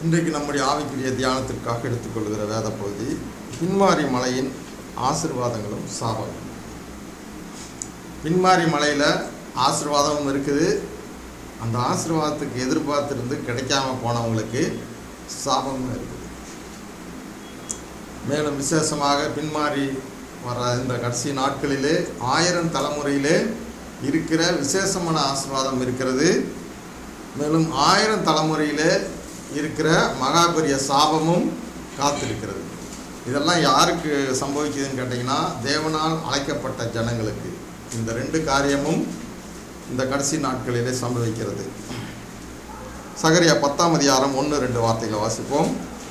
இன்றைக்கு நம்முடைய ஆவிக்குரிய தியானத்திற்காக எடுத்துக்கொள்கிற வேத பகுதி பின்மாரி மலையின் ஆசிர்வாதங்களும் சாபங்களும் பின்மாரி மலையில் ஆசிர்வாதமும் இருக்குது அந்த ஆசீர்வாதத்துக்கு எதிர்பார்த்திருந்து கிடைக்காம போனவங்களுக்கு சாபமும் இருக்குது மேலும் விசேஷமாக பின்மாறி வர இந்த கடைசி நாட்களிலே ஆயிரம் தலைமுறையிலே இருக்கிற விசேஷமான ஆசீர்வாதம் இருக்கிறது மேலும் ஆயிரம் தலைமுறையிலே இருக்கிற மகா பெரிய சாபமும் காத்திருக்கிறது இதெல்லாம் யாருக்கு சம்பவிக்குதுன்னு கேட்டிங்கன்னா தேவனால் அழைக்கப்பட்ட ஜனங்களுக்கு இந்த ரெண்டு காரியமும் இந்த கடைசி நாட்களிலே சம்பவிக்கிறது சகரியா பத்தாம் அதிகாரம் ஒன்று ரெண்டு வார்த்தைகளை வாசிப்போம்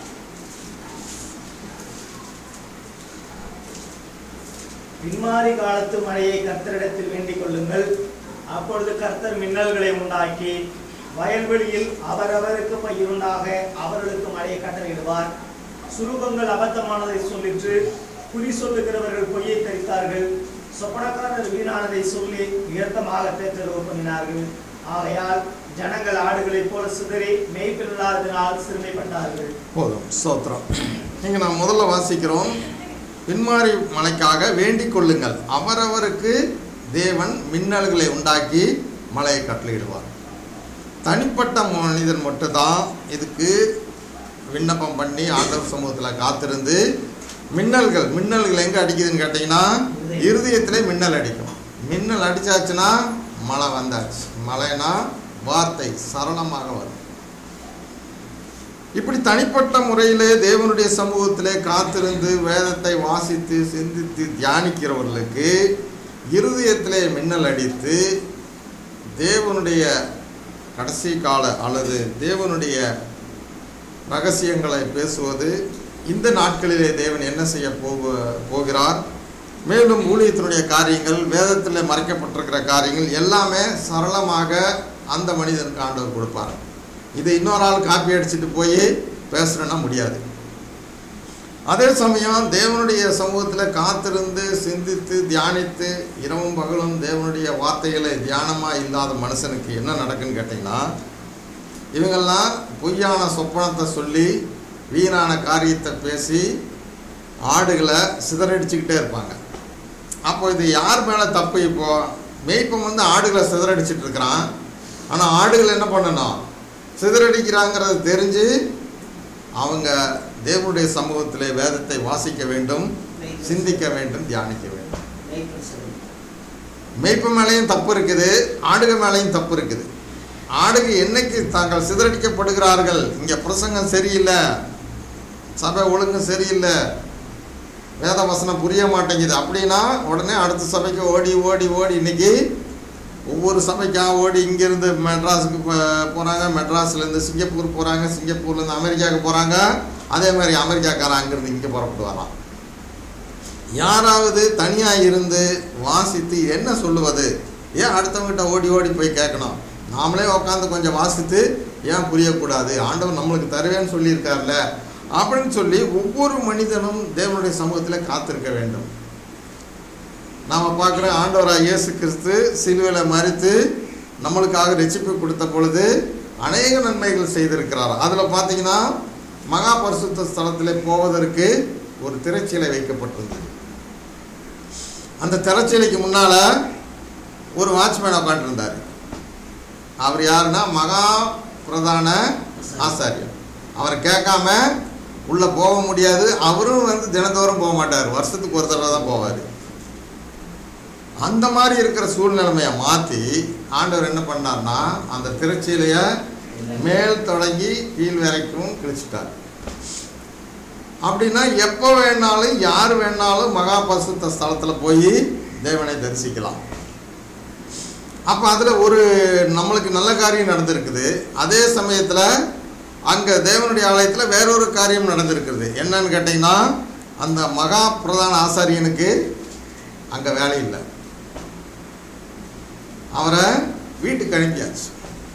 பின்மாறி காலத்து மழையை கர்த்தரிடத்தில் வேண்டிக் கொள்ளுங்கள் அப்பொழுது கர்த்தர் மின்னல்களை உண்டாக்கி வயல்வெளியில் அவரவருக்கு பயிருண்டாக அவர்களுக்கு மழையை கட்டளையிடுவார் சுரூபங்கள் அபத்தமானதை சொல்லிற்று குறி சொல்லுகிறவர்கள் பொய்யை தரித்தார்கள் சொப்பனக்காரர் வீணானதை சொல்லி வியர்த்தமாக தேர்தல் பண்ணினார்கள் ஆகையால் ஜனங்கள் ஆடுகளைப் போல சிதறி மெய்ப்பில்லாததினால் சிறுமைப்பட்டார்கள் போதும் ஸ்தோத்திரம் இங்கே நான் முதல்ல வாசிக்கிறோம் பின்மாரி மலைக்காக வேண்டிக் கொள்ளுங்கள் அவரவருக்கு தேவன் மின்னல்களை உண்டாக்கி மலையை கட்டளையிடுவார் தனிப்பட்ட மனிதன் மட்டும்தான் இதுக்கு விண்ணப்பம் பண்ணி ஆண்டவர் சமூகத்தில் காத்திருந்து மின்னல்கள் மின்னல்கள் எங்கே அடிக்குதுன்னு கேட்டிங்கன்னா இருதயத்திலே மின்னல் அடிக்கும் மின்னல் அடிச்சாச்சுன்னா மழை வந்தாச்சு மழைனா வார்த்தை சரளமாக வரும் இப்படி தனிப்பட்ட முறையிலே தேவனுடைய சமூகத்திலே காத்திருந்து வேதத்தை வாசித்து சிந்தித்து தியானிக்கிறவர்களுக்கு இருதயத்திலே மின்னல் அடித்து தேவனுடைய கடைசி கால அல்லது தேவனுடைய ரகசியங்களை பேசுவது இந்த நாட்களிலே தேவன் என்ன செய்ய போக போகிறார் மேலும் ஊழியத்தினுடைய காரியங்கள் வேதத்தில் மறைக்கப்பட்டிருக்கிற காரியங்கள் எல்லாமே சரளமாக அந்த மனிதனுக்கு ஆண்டவர் கொடுப்பார் இதை இன்னொரு ஆள் காப்பி அடிச்சுட்டு போய் பேசுகிறேன்னா முடியாது அதே சமயம் தேவனுடைய சமூகத்தில் காத்திருந்து சிந்தித்து தியானித்து இரவும் பகலும் தேவனுடைய வார்த்தைகளை தியானமாக இல்லாத மனுஷனுக்கு என்ன நடக்குன்னு கேட்டிங்கன்னா இவங்கெல்லாம் பொய்யான சொப்பனத்தை சொல்லி வீணான காரியத்தை பேசி ஆடுகளை சிதறடிச்சுக்கிட்டே இருப்பாங்க அப்போ இது யார் மேலே தப்பு இப்போ மேய்ப்பன் வந்து ஆடுகளை சிதறடிச்சிட்டு இருக்கிறான் ஆனால் ஆடுகள் என்ன பண்ணணும் சிதறடிக்கிறாங்கிறது தெரிஞ்சு அவங்க தேவனுடைய சமூகத்திலே வேதத்தை வாசிக்க வேண்டும் சிந்திக்க வேண்டும் தியானிக்க வேண்டும் மேய்ப்பு மேலேயும் தப்பு இருக்குது ஆடுகள் மேலேயும் தப்பு இருக்குது ஆடுகள் என்னைக்கு தாங்கள் சிதறடிக்கப்படுகிறார்கள் இங்கே பிரசங்கம் சரியில்லை சபை ஒழுங்கு சரியில்லை வேத வசனம் புரிய மாட்டேங்குது அப்படின்னா உடனே அடுத்த சபைக்கு ஓடி ஓடி ஓடி இன்னைக்கு ஒவ்வொரு சபைக்காக ஓடி இங்கேருந்து மெட்ராஸுக்கு போகிறாங்க மெட்ராஸ்லேருந்து சிங்கப்பூர் போகிறாங்க சிங்கப்பூர்லேருந்து அமெரிக்காவுக்கு போகிறாங்க அதே மாதிரி அமெரிக்காக்காரன் அங்கேருந்து இங்கே புறப்பட்டு வரான் யாராவது தனியாக இருந்து வாசித்து என்ன சொல்லுவது ஏன் அடுத்தவங்ககிட்ட ஓடி ஓடி போய் கேட்கணும் நாமளே உட்காந்து கொஞ்சம் வாசித்து ஏன் புரியக்கூடாது ஆண்டவர் நம்மளுக்கு தருவேன்னு சொல்லியிருக்கார்ல அப்படின்னு சொல்லி ஒவ்வொரு மனிதனும் தேவனுடைய சமூகத்தில் காத்திருக்க வேண்டும் நாம் பார்க்குற ஆண்டவராக இயேசு கிறிஸ்து சிலுவையில் மறித்து நம்மளுக்காக ரட்சிப்பு கொடுத்த பொழுது அநேக நன்மைகள் செய்திருக்கிறார் அதில் பார்த்தீங்கன்னா மகா பரிசுத்த ஸ்தலத்தில் போவதற்கு ஒரு திரைச்சீலை வைக்கப்பட்டிருந்தது அந்த திரைச்சீலைக்கு முன்னால் ஒரு வாட்ச்மேன் உட்காந்துருந்தார் அவர் யாருன்னா மகா பிரதான ஆசாரியர் அவரை கேட்காம உள்ளே போக முடியாது அவரும் வந்து தினந்தோறும் போக மாட்டார் வருஷத்துக்கு ஒரு தடவை தான் போவார் அந்த மாதிரி இருக்கிற சூழ்நிலைமையை மாற்றி ஆண்டவர் என்ன பண்ணார்னா அந்த திருச்சியிலையை மேல் தொடங்கி கீழ் வரைக்கும் கிழிச்சிட்டார் அப்படின்னா எப்போ வேணாலும் யார் வேணாலும் மகா பரிசுத்த ஸ்தலத்தில் போய் தேவனை தரிசிக்கலாம் அப்போ அதில் ஒரு நம்மளுக்கு நல்ல காரியம் நடந்திருக்குது அதே சமயத்தில் அங்கே தேவனுடைய ஆலயத்தில் வேறொரு காரியம் நடந்திருக்குது என்னன்னு கேட்டிங்கன்னா அந்த மகா பிரதான ஆசாரியனுக்கு அங்கே வேலை இல்லை அவரை வீட்டுக்கு அனுப்பியாச்சு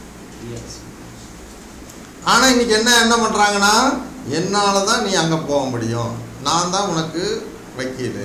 ஆனால் இன்னைக்கு என்ன என்ன பண்ணுறாங்கன்னா என்னால் தான் நீ அங்கே போக முடியும் நான் தான் உனக்கு வக்கீல்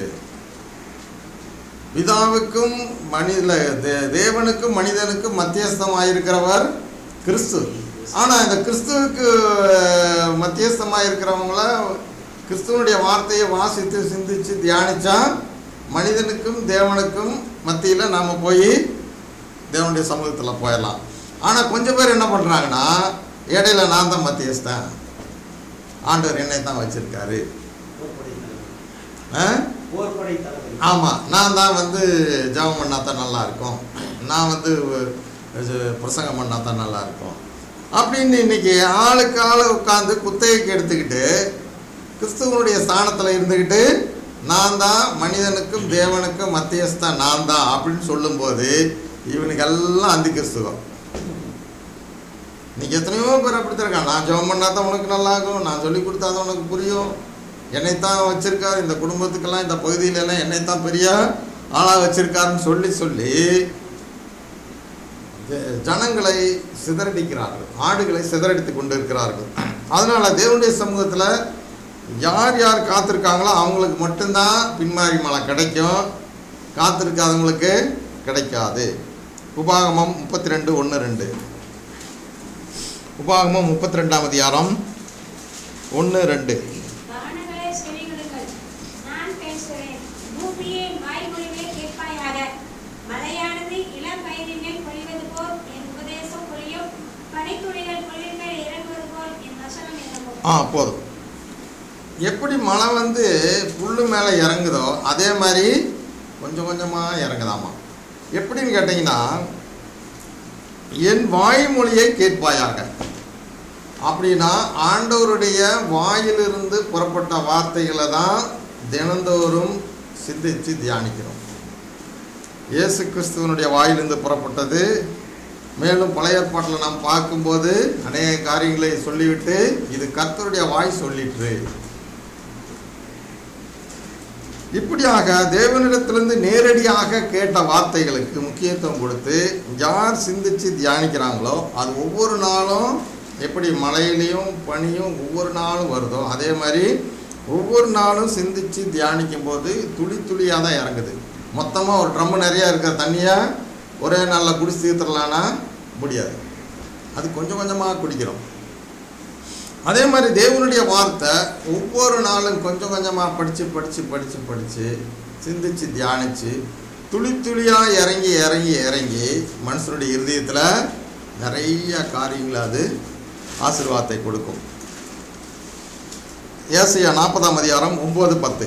பிதாவுக்கும் மனித தே- தேவனுக்கும் மனிதனுக்கும் மத்தியஸ்தமாயிருக்கிறவர் கிறிஸ்து ஆனால் இந்த கிறிஸ்துவுக்கு மத்தியஸ்தமாக இருக்கிறவங்கள கிறிஸ்துவனுடைய வார்த்தையை வாசித்து சிந்திச்சு தியானிச்சா மனிதனுக்கும் தேவனுக்கும் மத்தியில் நாம் போய் தேவனுடைய சமூகத்தில் போயிடலாம் ஆனால் கொஞ்சம் பேர் என்ன பண்ணுறாங்கன்னா இடையில நான் தான் மத்தியஸ்தன் ஆண்டவர் என்னை தான் வச்சிருக்காரு போர்ப்படை தளபதி ஆ போர்ப்படை தளபதி ஆமாம் நான் தான் வந்து ஜெபம் பண்ணால் தான் நல்லா இருக்கும் நான் வந்து இது பிரசங்கம் பண்ணால் தான் நல்லா இருக்கும் அப்படின்னு இன்னைக்கு ஆளுக்கு ஆள் உட்காந்து குத்தகைக்கு எடுத்துக்கிட்டு கிறிஸ்துவனுடைய ஸ்தானத்தில் இருந்துக்கிட்டு நான் தான் மனிதனுக்கும் தேவனுக்கும் மத்தியஸ்தான் நான் தான் அப்படின்னு சொல்லும்போது இவனுக்கெல்லாம் அந்தி கிறிஸ்துவம் இன்னைக்கு எத்தனையோ பேர் அப்படித்தான் இருக்கான் நான் ஜெபம் பண்ணால் தான் உனக்கு நல்லா இருக்கும் நான் சொல்லி கொடுத்தா தான் உனக்கு புரியும் என்னைத்தான் வச்சிருக்காரு இந்த குடும்பத்துக்கெல்லாம் இந்த பகுதியிலெல்லாம் என்னைத்தான் பெரிய ஆளாக வச்சிருக்காருன்னு சொல்லி சொல்லி ஜ- ஜனங்களை சிதறடிக்கிறார்கள் ஆடுகளை சிதறடித்து கொண்டு இருக்கிறார்கள் அதனால தேவனுடைய சமூகத்தில் யார் யார் காத்திருக்காங்களோ அவங்களுக்கு மட்டும்தான் பின்மாரி மலை கிடைக்கும் காத்திருக்காதவங்களுக்கு கிடைக்காது உபாகமம் முப்பத்தி ரெண்டு ஒன்று ரெண்டு உபாகமம் முப்பத்தி ரெண்டாம் அதிகாரம் ஒன்று ரெண்டு வானங்களே செவிகளுங்கள் நான் பேசுகிறேன் பூமியே வாய்மொழிகளை கேட்பாயாக மழையானது இளம் பயிரின் மேல் பொழிவது போல் என் உபதேசம் பொழியும் பனித்துளிகள் பொழில் மேல் இறங்குவது போல் என் வசனம் இறங்கும் ஆ போதும் எப்படி மழை வந்து புல்லு மேலே இறங்குதோ அதே மாதிரி கொஞ்சம் கொஞ்சமாக இறங்குதாமா எப்படின்னு கேட்டிங்கன்னா என் வாய்மொழியை கேட்பாயாக அப்படின்னா ஆண்டவருடைய வாயிலிருந்து புறப்பட்ட வார்த்தைகளை தான் தினந்தோறும் சிந்தித்து தியானிக்கிறோம் இயேசு கிறிஸ்துவனுடைய வாயிலிருந்து புறப்பட்டது மேலும் பழைய ஏற்பாட்டில் நாம் பார்க்கும்போது அநேக காரியங்களை சொல்லிவிட்டு இது கர்த்தருடைய வாய் சொல்லிற்று இப்படியாக தேவனிடத்திலிருந்து நேரடியாக கேட்ட வார்த்தைகளுக்கு முக்கியத்துவம் கொடுத்து யார் சிந்திச்சு தியானிக்கிறாங்களோ அது ஒவ்வொரு நாளும் எப்படி மழையிலையும் பனியும் ஒவ்வொரு நாளும் வருதோ அதே மாதிரி ஒவ்வொரு நாளும் சிந்திச்சு தியானிக்கும் போது துளி துளியாக தான் இறங்குது மொத்தமாக ஒரு ட்ரம்மு நிறையா இருக்கிற தண்ணியை ஒரே நாளில் குடிச்சு தீர்த்துடலான்னா முடியாது அது கொஞ்சம் கொஞ்சமாக குடிக்கிறோம் அதே மாதிரி தேவனுடைய வார்த்தை ஒவ்வொரு நாளும் கொஞ்சம் கொஞ்சமாக படித்து படித்து படித்து படித்து சிந்திச்சு தியானித்து துளி துளியாக இறங்கி இறங்கி இறங்கி மனுஷனுடைய இருதயத்தில் நிறைய காரியங்களை அது ஆசீர்வாதத்தை கொடுக்கும் ஏசையா நாற்பதாம் அதிகாரம் ஒம்பது பத்து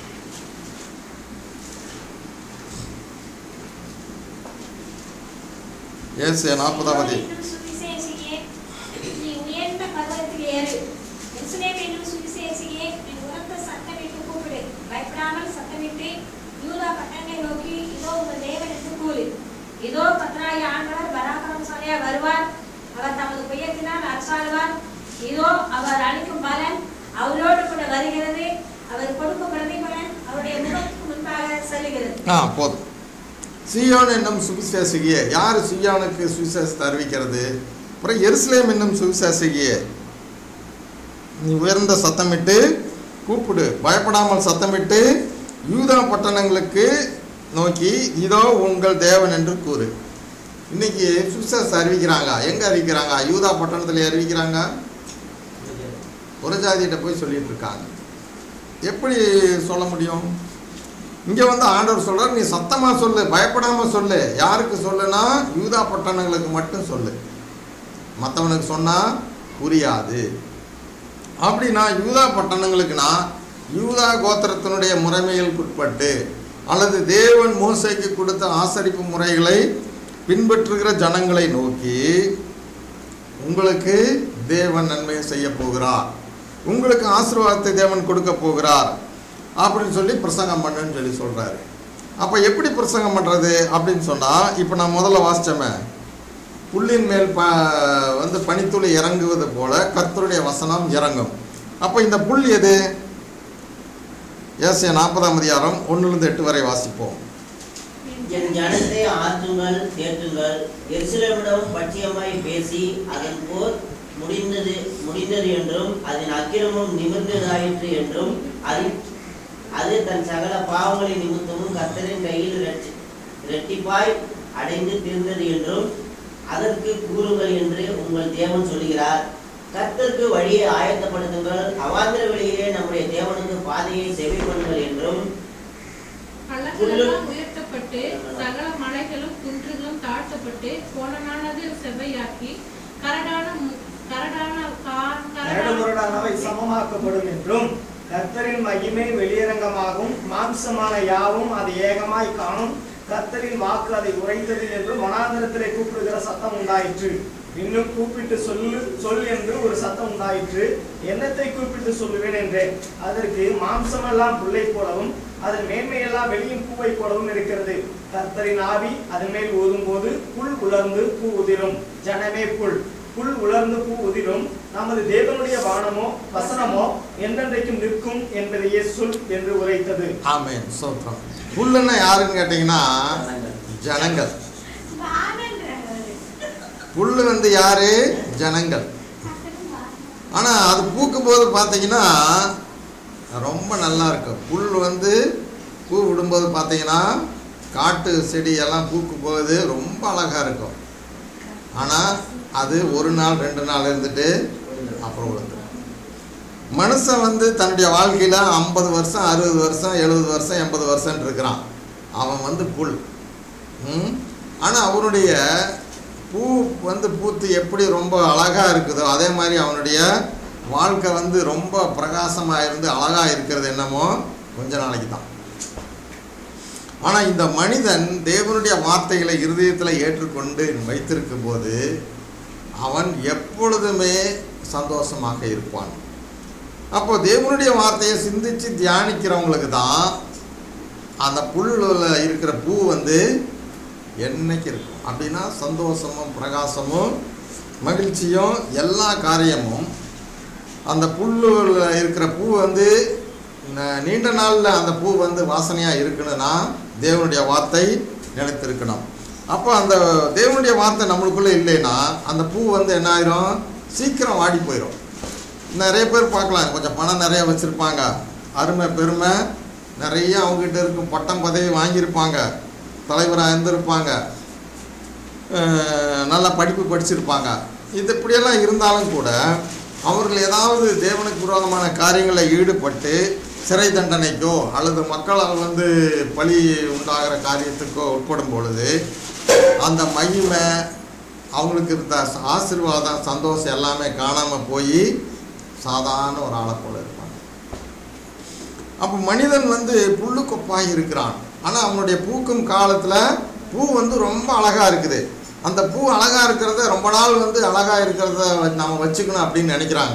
ஏசையா நாற்பதாம் அதிகாரம் என்னும் சுவிசேஷியே, நீ உயர்ந்த பர்வதத்தில் ஏறு. எருசலேம் என்னும் சுவிசேஷியே, நீ உரத்த சத்தமிட்டு கூப்பிடு. பயப்படாமல் சத்தமிட்டு யூதா பட்டணங்களை நோக்கி இதோ உங்கள் தேவன் என்று கூறு. இதோ கர்த்தராகிய ஆண்டவர் பராக்கிரமசாலியாய் வருவார் அவர் தமது புயத்தினால் அரசாளுவார் இதோ அவர் அளிக்கும் பலன் அவரோடு கூட வருகிறது அவர் கொடுக்கும் பிரதிபலன் அவருடைய முகத்துக்கு முன்பாக செல்லுகிறது ஆ போதும் சியோன் என்னும் சுவிசேஷகியே யார் சியோனுக்கு சுவிசேஷத்தை அறிவிக்கிறது அப்புறம் எருசலேம் என்னும் சுவிசேஷகியே நீ உயர்ந்த சத்தமிட்டு கூப்பிடு பயப்படாமல் சத்தமிட்டு யூதா பட்டணங்களுக்கு நோக்கி இதோ உங்கள் தேவன் என்று கூறு இன்னைக்கு சுவிசேஷத்தை அறிவிக்கிறாங்க எங்கே அறிவிக்கிறாங்க யூதா பட்டணத்தில் அறிவிக்கிறாங்க ஒரு ஜாதியிட்ட போய் சொல்லிட்டு இருக்காங்க எப்படி சொல்ல முடியும் இங்கே வந்து ஆண்டவர் சொல்றார் நீ சத்தமாக சொல்லு பயப்படாமல் சொல்லு யாருக்கு சொல்லுனா யூதா பட்டணங்களுக்கு மட்டும் சொல்லு மற்றவனுக்கு சொன்னால் புரியாது அப்படின்னா யூதா பட்டணங்களுக்குனா யூதா கோத்திரத்தினுடைய முறைமைகளுக்கு உட்பட்டு அல்லது தேவன் மோசைக்கு கொடுத்த ஆசரிப்பு முறைகளை பின்பற்றுகிற ஜனங்களை நோக்கி உங்களுக்கு தேவன் நன்மையை செய்ய போகிறார் உங்களுக்கு ஆசீர்வாதத்தை தேவன் கொடுக்க போகிறார் அப்படின்னு சொல்லி பிரசங்கம் பண்ணுன்னு சொல்லி சொல்கிறாரு அப்போ எப்படி பிரசங்கம் பண்ணுறது அப்படின்னு சொன்னால் இப்போ நான் முதல்ல வாசித்தோமே புல்லின் மேல் ப வந்து பனித்துளி இறங்குவது போல கர்த்தருடைய வசனம் இறங்கும் அப்போ இந்த புல் எது ஏசிய நாற்பதாம் அதிகாரம் ஒன்றுலேருந்து எட்டு வரை வாசிப்போம் என் ஜனத்தை ஆற்றுங்கள் தேற்றுங்கள் எருசலேமிடம் பட்சியமாய் பேசி அதன் போர் முடிந்தது முடிந்தது என்றும் அதன் அக்கிரமம் நிமிர்ந்ததாயிற்று என்றும் அது அது தன் சகல பாவங்களின் நிமித்தமும் கர்த்தரின் கையில் இரட்டி- இரட்டிப்பாய் அடைந்து தீர்ந்தது என்றும் அதற்கு கூறுங்கள் என்று உங்கள் தேவன் சொல்கிறார் கர்த்தருக்கு வழியை ஆயத்தப்படுத்துங்கள் அவாந்திர வழியிலே நம்முடைய தேவனுக்கு பாதையை செவி பண்ணுங்கள் என்றும் பள்ளங்களெல்லாம் உயர்த்தப்பட்டு சகல மலைகளும் குன்றுகளும் தாழ்த்தப்பட்டு கோணனானது செவ்வையாக்கி கரடான மு- கரடான கா- கரடுமுரடானவை சமமாக்கப்படும் என்றும் கர்த்தரின் மகிமை வெளியரங்கமாகும் மாம்சமான யாவும் அது ஏகமாய் காணும் கர்த்தரின் வாக்கு அதை உரைத்தது என்று வனாந்தரத்திலே கூப்பிடுகிற சத்தம் உண்டாயிற்று இன்னும் கூப்பிட்டு சொல்லு சொல் என்று ஒரு சத்தம் உண்டாயிற்று என்னத்தை கூப்பிட்டு சொல்லுவேன் என்றேன் அதற்கு மாம்சமெல்லாம் புல்லை போலவும் அதன் மேன்மையெல்லாம் வெளியின் பூவை போலவும் இருக்கிறது கர்த்தரின் ஆவி அதன் மேல் ஊதும்போது புல் உலர்ந்து பூ உதிரும் ஜனமே புல் புல் உலர்ந்து பூ உதிரும் நமது தேவனுடைய வானமோ வசனமோ என்றென்றைக்கும் நிற்கும் என்பதையே சொல் என்று உரைத்தது ஆமென் சோத்திரம் புல்லுன்னா யாருன்னு கேட்டிங்கன்னா ஜனங்கள் வானன்றாங்க அவரு. புல்லு வந்து யாரு ஜனங்கள் கர்த்தரும் வானன். ஆனால் அது பூக்கும் போது பார்த்தீங்கன்னா ரொம்ப நல்லா இருக்கும் புல் வந்து பூ விடும்போது பார்த்தீங்கன்னா காட்டு செடி எல்லாம் பூக்கும் போது ரொம்ப அழகாக இருக்கும் ஆனால் அது ஒரு நாள் ரெண்டு நாள் இருந்துட்டு அப்புறம் விழுந்துடும் மனுஷன் வந்து தன்னுடைய வாழ்க்கையில் ஐம்பது வருஷம் அறுபது வருஷம் எழுபது வருஷம் எண்பது வருஷம் இருக்கிறான் அவன் வந்து புல் ஆனால் அவனுடைய பூ வந்து பூத்து எப்படி ரொம்ப அழகாக இருக்குதோ அதே மாதிரி அவனுடைய வாழ்க்கை வந்து ரொம்ப பிரகாசமாக இருந்து அழகாக இருக்கிறது என்னமோ கொஞ்ச நாளைக்கு தான் ஆனால் இந்த மனிதன் தேவனுடைய வார்த்தைகளை இருதயத்தில் ஏற்றுக்கொண்டு வைத்திருக்கும் போது அவன் எப்பொழுதுமே சந்தோஷமாக இருப்பான் அப்போ தேவனுடைய வார்த்தையை சிந்திச்சு தியானிக்கிறவங்களுக்கு தான் அந்த புல்லுல இருக்கிற பூ வந்து என்னைக்கு இருக்கும் அப்படின்னா சந்தோஷமும் பிரகாசமும் மகிழ்ச்சியும் எல்லா காரியமும் அந்த புல்லுல இருக்கிற பூ வந்து ந- நீண்ட நாளில் அந்த பூ வந்து வாசனையாக இருக்கணும்னா தேவனுடைய வார்த்தை நிலைத்திருக்கணும் அப்போ அந்த தேவனுடைய வார்த்தை நம்மளுக்குள்ளே இல்லைன்னா அந்த பூ வந்து என்ன ஆயிரும் சீக்கிரம் வாடி போயிடும் நிறைய பேர் பார்க்கலாம் கொஞ்சம் பணம் நிறைய வச்சுருப்பாங்க அருமை பெருமை நிறைய அவங்ககிட்ட இருக்கும் பட்டம் பதவி வாங்கியிருப்பாங்க தலைவராக இருந்திருப்பாங்க அஹ் நல்ல படிப்பு படிச்சிருப்பாங்க இது இப்படியெல்லாம் இருந்தாலும் கூட அவர்கள் ஏதாவது தேவனுக்கு விரோதமான காரியங்களில் ஈடுபட்டு சிறை தண்டனைக்கோ அல்லது மக்களால் வந்து பழி உண்டாகிற காரியத்துக்கோ உட்படும் பொழுது அந்த மகிமை அவங்களுக்கு இருந்த ஆசீர்வாதம் சந்தோஷம் எல்லாமே காணாமல் போய் சாதாரண ஒரு ஆளை போல இருப்பாங்க அப்போ மனிதன் வந்து புல்லு கொப்பாய் இருக்கிறான் ஆனால் அவனுடைய பூக்கும் காலத்தில் பூ வந்து ரொம்ப அழகாக இருக்குது அந்த பூ அழகாக இருக்கிறத ரொம்ப நாள் வந்து அழகாக இருக்கிறத நம்ம வச்சுக்கணும் அப்படின்னு நினைக்கிறாங்க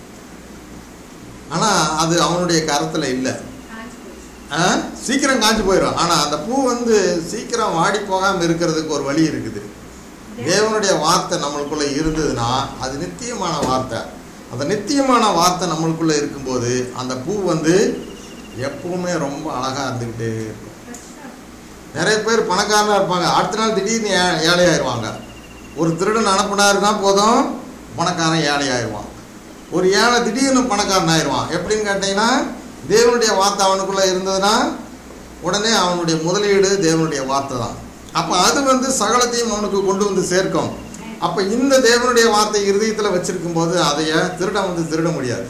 ஆனால் அது அவனுடைய கரத்தில் இல்லை காஞ்சு போச்சு. ஆ? சீக்கிரம் காஞ்சு போயிடும் ஆனால் அந்த பூ வந்து சீக்கிரம் வாடி போகாமல் இருக்கிறதுக்கு ஒரு வழி இருக்குது தேவனுடைய வார்த்தை நம்மளுக்குள்ள இருந்ததுன்னா அது நித்தியமான வார்த்தை அந்த நித்தியமான வார்த்தை நம்மளுக்குள்ள இருக்கும்போது அந்த பூ வந்து எப்பவுமே ரொம்ப அழகாக இருந்துக்கிட்டே இருக்கும் ஃப்ரெஷ்ஷா நிறைய பேர் பணக்காரனாக இருப்பாங்க அடுத்த நாள் திடீர்னு ஏ ஏழையாயிருவாங்க ஒரு திருடன் அனுப்புனாருன்னா போதும் பணக்காரன் ஏழையாயிருவான் ஒரு ஏழை திடீர்னு பணக்காரன் ஆயிடுவான் எப்படின்னு கேட்டிங்கன்னா தேவனுடைய வார்த்தை அவனுக்குள்ளே இருந்ததுன்னா உடனே அவனுடைய முதலீடு தேவனுடைய வார்த்தை தான் அப்போ அது வந்து சகலத்தையும் அவனுக்கு கொண்டு வந்து சேர்க்கும் அப்போ இந்த தேவனுடைய வார்த்தை இருதயத்தில் வச்சிருக்கும் போது அதைய திருடன் வந்து திருட முடியாது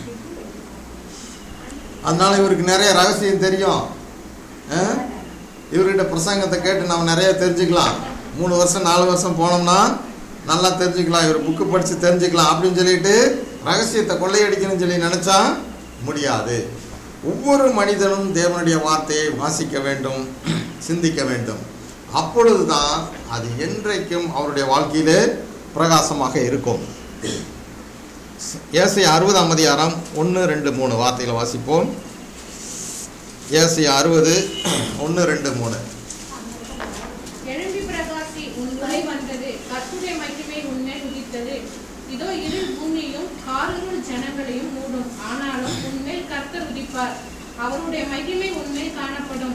அதனால இவருக்கு நிறைய ரகசியம் தெரியும் ஆ? இவர்கிட்ட பிரசங்கத்தை கேட்டு நம்ம நிறைய தெரிஞ்சுக்கலாம் மூணு வருஷம் நாலு வருஷம் போனோம்னா நல்லா தெரிஞ்சுக்கலாம் இவர் புக்கு படித்து தெரிஞ்சுக்கலாம் அப்படின்னு சொல்லிட்டு ரகசியத்தை கொள்ளையடிக்கணும்னு சொல்லி நினச்சா முடியாது ஒவ்வொரு மனிதனும் தேவனுடைய வார்த்தையை வாசிக்க வேண்டும் சிந்திக்க வேண்டும் அப்பொழுது தான் அது என்றைக்கும் அவருடைய வாழ்க்கையிலே பிரகாசமாக இருக்கும் ஏசி அறுபதாம் அதிகாரம் ஒன்று ரெண்டு மூணு வார்த்தைகளை வாசிப்போம் ஏசி அறுபது ஒன்று ரெண்டு மூணு எழும்பி பிரகாசி உன் ஒளி வந்தது கர்த்தருடைய மகிமை உன்மேல் உதித்தது இதோ இருள் பூமியும் காரிருள் ஜனங்களையும் மூடும் ஆனாலும் உன்மேல் கர்த்தர் உதிப்பார் அவருடைய மகிமை உன்மேல் காணப்படும்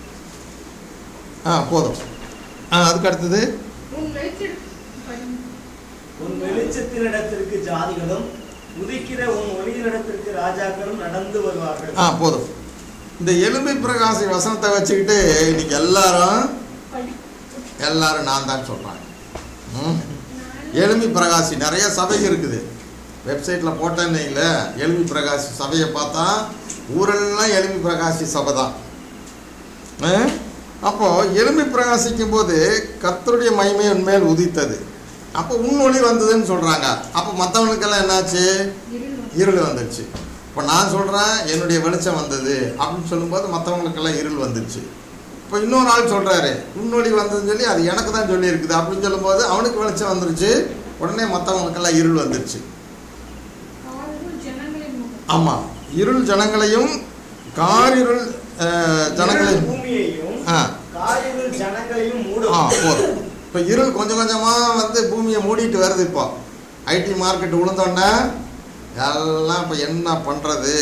ஆ போதும் ஆ அதுக்கு அடுத்தது உன் வெளிச்சம் உன் வெளிச்சத்தினிடத்திற்கு ஜாதிகளும் உதிக்கிற உன் ஒளியினிடத்திற்கு ராஜாக்களும் நடந்து வருவார்கள் ஆ போதும் இந்த எலும்பை பிரகாசி வசனத்தை வச்சுக்கிட்டு இன்னைக்கு எல்லாரும் எல்லாரும் நான் தான் சொல்கிறாங்க ம்? எலும்பி பிரகாசி நிறைய சபை இருக்குது வெப்சைட்டில் போட்டேன்னு இல்லை எலும்பி பிரகாசி சபையை பார்த்தா ஊரெல்லாம் எலும்பி பிரகாசி சபை தான் ஆ? அப்போ எலும்பி பிரகாசிக்கும் போது கர்த்தருடைய மகிமை உண்மையில் உதித்தது அப்போ உன் ஒளி வந்ததுன்னு சொல்கிறாங்க அப்போ மற்றவங்களுக்கெல்லாம் என்னாச்சு இருள் வந்து- இருள் வந்துடுச்சு இப்போ நான் சொல்கிறேன் என்னுடைய வெளிச்சம் வந்தது அப்படின்னு சொல்லும்போது மற்றவங்களுக்கெல்லாம் இருள் வந்துடுச்சு இப்போ இன்னொரு ஆள் சொல்கிறாரு உன்னொளி வந்ததுன்னு சொல்லி அது எனக்கு தான் சொல்லி இருக்குது அப்படின்னு சொல்லும்போது அவனுக்கு வெளிச்சம் வந்துருச்சு உடனே மற்றவங்களுக்கெல்லாம் இருள் வந்துடுச்சு காரிருள் ஜனங்களின் முகம். ஆமாம் இருள் ஜனங்களையும் காரிருள் அஹ், ஜனங்களையும் இருள் பூமியையும் ஆ காரிருள் ஜனங்களையும் ஆ மூடும் போதும் இப்போ இருள் கொஞ்சம் கொஞ்சமாக வந்து பூமியை மூடிட்டு வருது இப்போ ஐடி மார்க்கெட் விழுந்தோடனே எல்லாம் இப்போ என்ன பண்ணுறது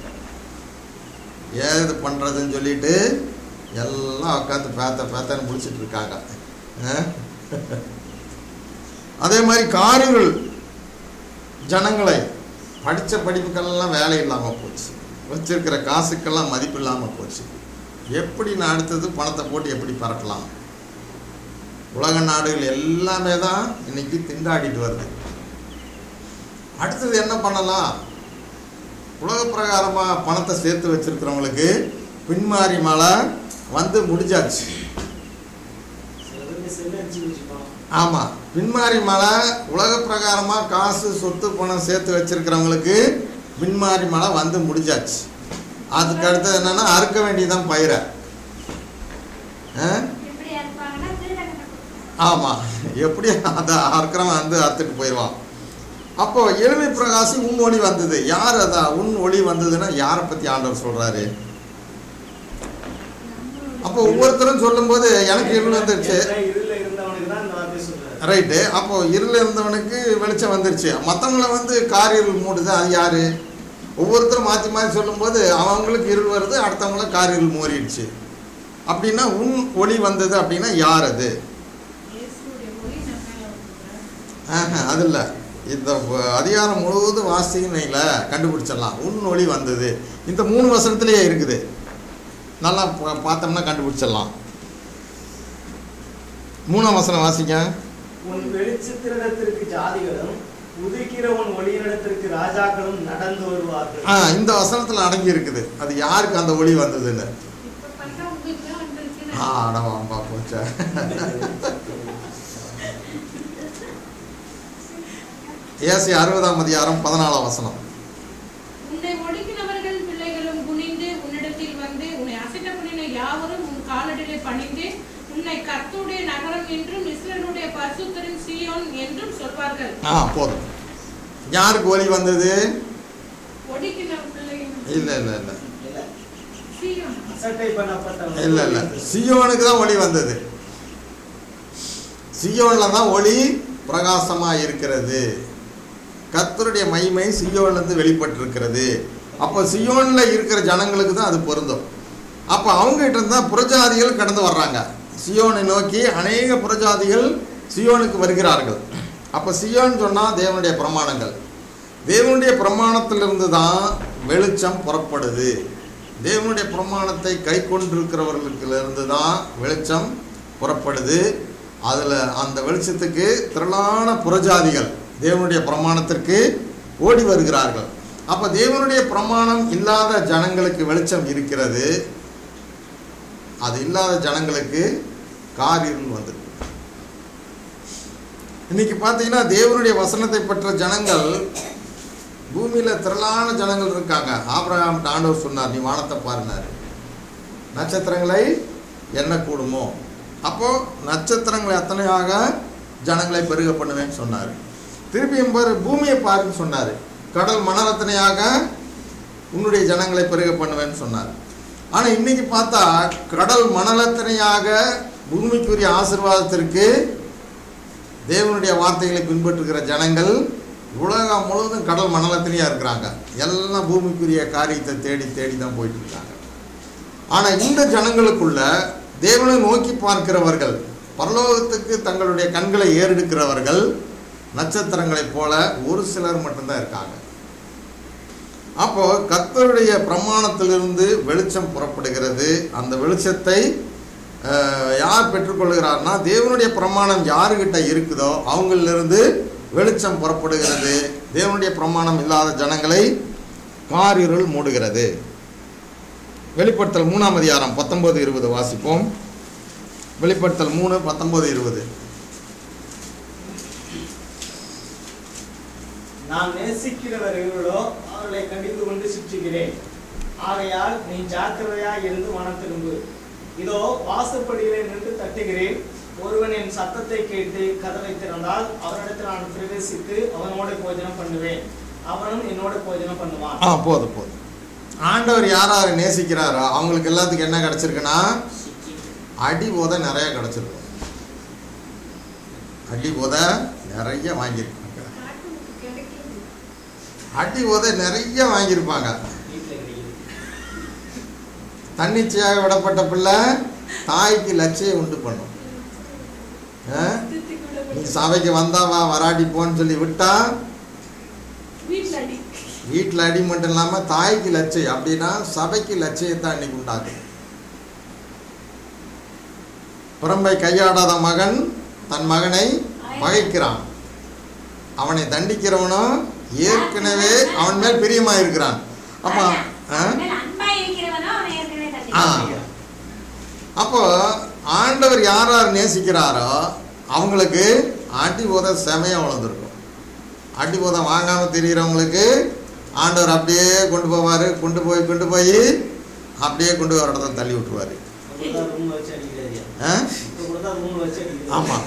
ஏது பண்ணுறதுன்னு சொல்லிட்டு எல்லாம் உட்காந்து பேத்த பேத்தன்னு முடிச்சிட்டு இருக்காங்க ஆ? அதே மாதிரி காரிருள் ஜனங்களை படித்த படிப்புக்கெல்லாம் வேலை இல்லாமல் போச்சு வச்சிருக்கிற காசுக்கெல்லாம் மதிப்பு இல்லாமல் போச்சு எப்படி நான் அடுத்தது பணத்தை போட்டு எப்படி பறக்கலாம் உலக நாடுகள் எல்லாமே தான் இன்னைக்கு திண்டாடிட்டு வருது அடுத்தது என்ன பண்ணலாம் உலக பிரகாரமாக பணத்தை சேர்த்து வச்சிருக்கிறவங்களுக்கு பின்மாறி மழை வந்து முடிஞ்சாச்சு சிலருக்கு செல் அடிச்சு வச்சுப்பான் ஆமாம் பின்மாறி மழை உலக பிரகாரமாக காசு சொத்து பணம் சேர்த்து வச்சிருக்கிறவங்களுக்கு பின்மாறி மழை வந்து முடிஞ்சாச்சு அதுக்கு அடுத்தது என்னன்னா அறுக்க வேண்டியதான் பயிரை ஆ எப்படி இருப்பாங்கன்னா திருடனை ஆமாம் எப்படி அதை அறுக்கிறவன் வந்து அறுத்துட்டு போயிடுவான் அப்போ எளிமை பிரகாசி உன் ஒளி வந்தது யார் அதா உன் ஒளி வந்ததுன்னா யாரை பற்றி ஆண்டவர் சொல்கிறாரு அப்போ ஒவ்வொருத்தரும் சொல்லும்போது எனக்கு இருள் வந்துருச்சு எல்லாம் இருள்ல இருந்தவனுக்கு தான் இந்த வார்த்தை சொல்றாரு ரைட்டு அப்போ இருள் இருந்தவனுக்கு வெளிச்சம் வந்துருச்சு மற்றவங்கள வந்து கார் இருள் மூடுது அது யாரு ஒவ்வொருத்தரும் மாற்றி மாற்றி சொல்லும்போது அவங்களுக்கு இருள் வருது அடுத்தவங்கள கார் இருள் மூறிடுச்சு அப்படின்னா உன் ஒளி வந்தது அப்படின்னா யார் அது இயேசுவுடைய ஒளி நம்ம மேல வந்திருக்கிறார். ஆஹா, அது இல்லை இந்த வ- அதிகாரம் முழுவதும் வாசிங்கல கண்டுபிடிச்சிடலாம் உன் ஒளி வந்தது இந்த மூணு வசனத்திலேயே இருக்குது நல்லா பா- பார்த்தோம்னா கண்டுபிடிச்சிடலாம் மூணாம் வசனம் வாசிங்க உன் வெளிச்சத்தினிடத்திற்கு ஜாதிகளும் உதிக்கிற உன் ஒளியினிடத்திற்கு ராஜாக்களும் நடந்து வருவார்கள் ஆ இந்த வசனத்தில் அடங்கி இருக்குது அது யாருக்கு அந்த ஒளி வந்ததுன்னு இப்ப பார்த்தா உங்களுக்கு தான் வந்துருச்சுன்னு ஆ அடவாம்பா போச்சா ஏசி அறுபதாம் அதிகாரம் பதினாலாம் வசனம் உன்னை ஒடுக்கினவர்கள் பிள்ளைகளும் குனிந்து உன்னிடத்தில் வந்து உன்னை அசட்ட பண்ணின யாவரும் உன் காலடியிலே பணிந்து உன்னை கர்த்தருடைய நகரம் என்றும் இஸ்ரவேலுடைய பரிசுத்தரின் சீயோன் என்றும் சொல்வார்கள் ஆ போதும் யாருக்கு ஒளி வந்தது ஒடுக்கின பிள்ளைகள் இல்லை இல்லை இல்லை சீயோன் அசட்டை பண்ணப்பட்டவன் இல்லை இல்லை சியோனுக்கு தான் ஒளி வந்தது சியோனில் தான் ஒளி பிரகாசமாக இருக்கிறது கர்த்தருடைய மகிமை சியோன்லேருந்து வெளிப்பட்டிருக்கிறது அப்போ சியோனில் இருக்கிற ஜனங்களுக்கு தான் அது பொருந்தும் அப்போ அவங்ககிட்ட இருந்து தான் புறஜாதிகள் கடந்து வர்றாங்க சியோனை நோக்கி அநேக புறஜாதிகள் சியோனுக்கு வருகிறார்கள் அப்போ சியோன் சொன்னால் தேவனுடைய பிரமாணங்கள் தேவனுடைய பிரமாணத்திலிருந்து தான் வெளிச்சம் புறப்படுது தேவனுடைய பிரமாணத்தை கை கொண்டிருக்கிறவர்களுக்கிலிருந்து தான் வெளிச்சம் புறப்படுது அதில் அந்த வெளிச்சத்துக்கு திரளான புறஜாதிகள் தேவனுடைய பிரமாணத்திற்கு ஓடி வருகிறார்கள் அப்போ தேவனுடைய பிரமாணம் இல்லாத ஜனங்களுக்கு வெளிச்சம் இருக்கிறது அது இல்லாத ஜனங்களுக்கு காரிருள் வந்தது இன்னைக்கு பார்த்தீங்கன்னா தேவனுடைய வசனத்தை பெற்ற ஜனங்கள் பூமியில் திரளான ஜனங்கள் இருக்காங்க ஆபிரகாம் ஆண்டவர் சொன்னார் நீ வானத்தை பாருனார் நட்சத்திரங்களை என்ன கூடுமோ அப்போ நட்சத்திரங்களை அத்தனையாக ஜனங்களை பெருக பண்ணுவேன்னு சொன்னார் திருப்பியும் பாரு பூமியை பாருன்னு சொன்னார் கடல் மணரத்தனையாக உன்னுடைய ஜனங்களை பெருக பண்ணுவேன்னு சொன்னார் ஆனால் இன்னைக்கு பார்த்தா கடல் மணலத்தனையாக பூமிக்குரிய ஆசீர்வாதத்திற்கு தேவனுடைய வார்த்தைகளை பின்பற்றுகிற ஜனங்கள் உலகம் முழுவதும் கடல் மணலத்திலேயே இருக்கிறாங்க எல்லாம் பூமிக்குரிய காரியத்தை தேடி தேடி தான் போயிட்டு இருக்காங்க ஆனால் இந்த ஜனங்களுக்குள்ள தேவனை நோக்கி பார்க்கிறவர்கள் பரலோகத்துக்கு தங்களுடைய கண்களை ஏறெடுக்கிறவர்கள் நட்சத்திரங்களைப் போல ஒரு சிலர் மட்டும்தான் இருக்காங்க அப்போ கர்த்தருடைய பிரமாணத்திலிருந்து வெளிச்சம் புறப்படுகிறது அந்த வெளிச்சத்தை அஹ், யார் பெற்றுக்கொள்கிறார்னா தேவனுடைய பிரமாணம் யாருக்கிட்ட இருக்குதோ அவங்களிலிருந்து வெளிச்சம் புறப்படுகிறது தேவனுடைய பிரமாணம் இல்லாத ஜனங்களை காரிருள் மூடுகிறது வெளிப்படுத்தல் மூணாம் அதிகாரம் பத்தொன்பது இருபது வாசிப்போம் வெளிப்படுத்தல் மூணு பத்தொன்பது இருபது நான் நேசிக்கிறவர்களோ அவர்களை கண்டித்து கொண்டு சுற்றுகிறேன் ஆகையால் நீ ஜாக்கிரதையா இருந்து மனம் திரும்பு இதோ வாசப்படியிலே நின்று தட்டுகிறேன் ஒருவன் என் சத்தத்தை கேட்டு கதவை திறந்தால் அவனிடத்தில் நான் பிரவேசித்து அவனோட போஜனம் பண்ணுவேன் அவனும் என்னோட போஜனம் பண்ணுவான் ஆ போதும் போதும் ஆண்டவர் யார் யாரை நேசிக்கிறாரோ அவங்களுக்கு எல்லாத்துக்கும் என்ன கிடச்சிருக்குன்னா அடி உத நிறைய கிடச்சிருக்கும் அடி உத நிறைய வாங்கியிருப்பாங்க அடி உத நிறைய வாங்கியிருப்பாங்க வீட்டுல கிடைக்குது தன்னிச்சையாக விடப்பட்ட பிள்ளை தாய்க்கு லட்சியம் உண்டு பண்ணும் ஆ? நீ சபைக்கு வந்தாவா வராடி போன்னு சொல்லி விட்டா வீட்டுல அடி வீட்டில் அடி மட்டும் இல்லாமல் தாய்க்கு லட்சியம் அப்படின்னா சபைக்கு லட்சியத்தை அன்னைக்கு உண்டாக்கும் புறம்பை கையாடாத மகன் தன் மகனை பகைக்கிறான் அவனை தண்டிக்கிறவனும் ஏற்கனவே அவன் மேல் பிரியமா இருக்கிறான் அப்போ ஆ? அன்பா இருக்கிறவனோ அவனை ஏற்கனவே ஆ. தள்ளி அப்போ ஆண்டவர் யார் யார் நேசிக்கிறாரோ அவங்களுக்கு அடி உத செமையா வளர்ந்துருக்கும் அடி உத வாங்காம தெரிகிறவங்களுக்கு ஆண்டவர் அப்படியே கொண்டு போவார் கொண்டு போய் கொண்டு போய் அப்படியே கொண்டு வர இடத்துல தள்ளி விட்டுருவாரு இப்ப கூட ரூம்ல வச்சு அடிக்கிறாரு ஆ இப்ப கூட தான் ரூம்ல வச்சு அடிக்கிறாரு ஆமாம்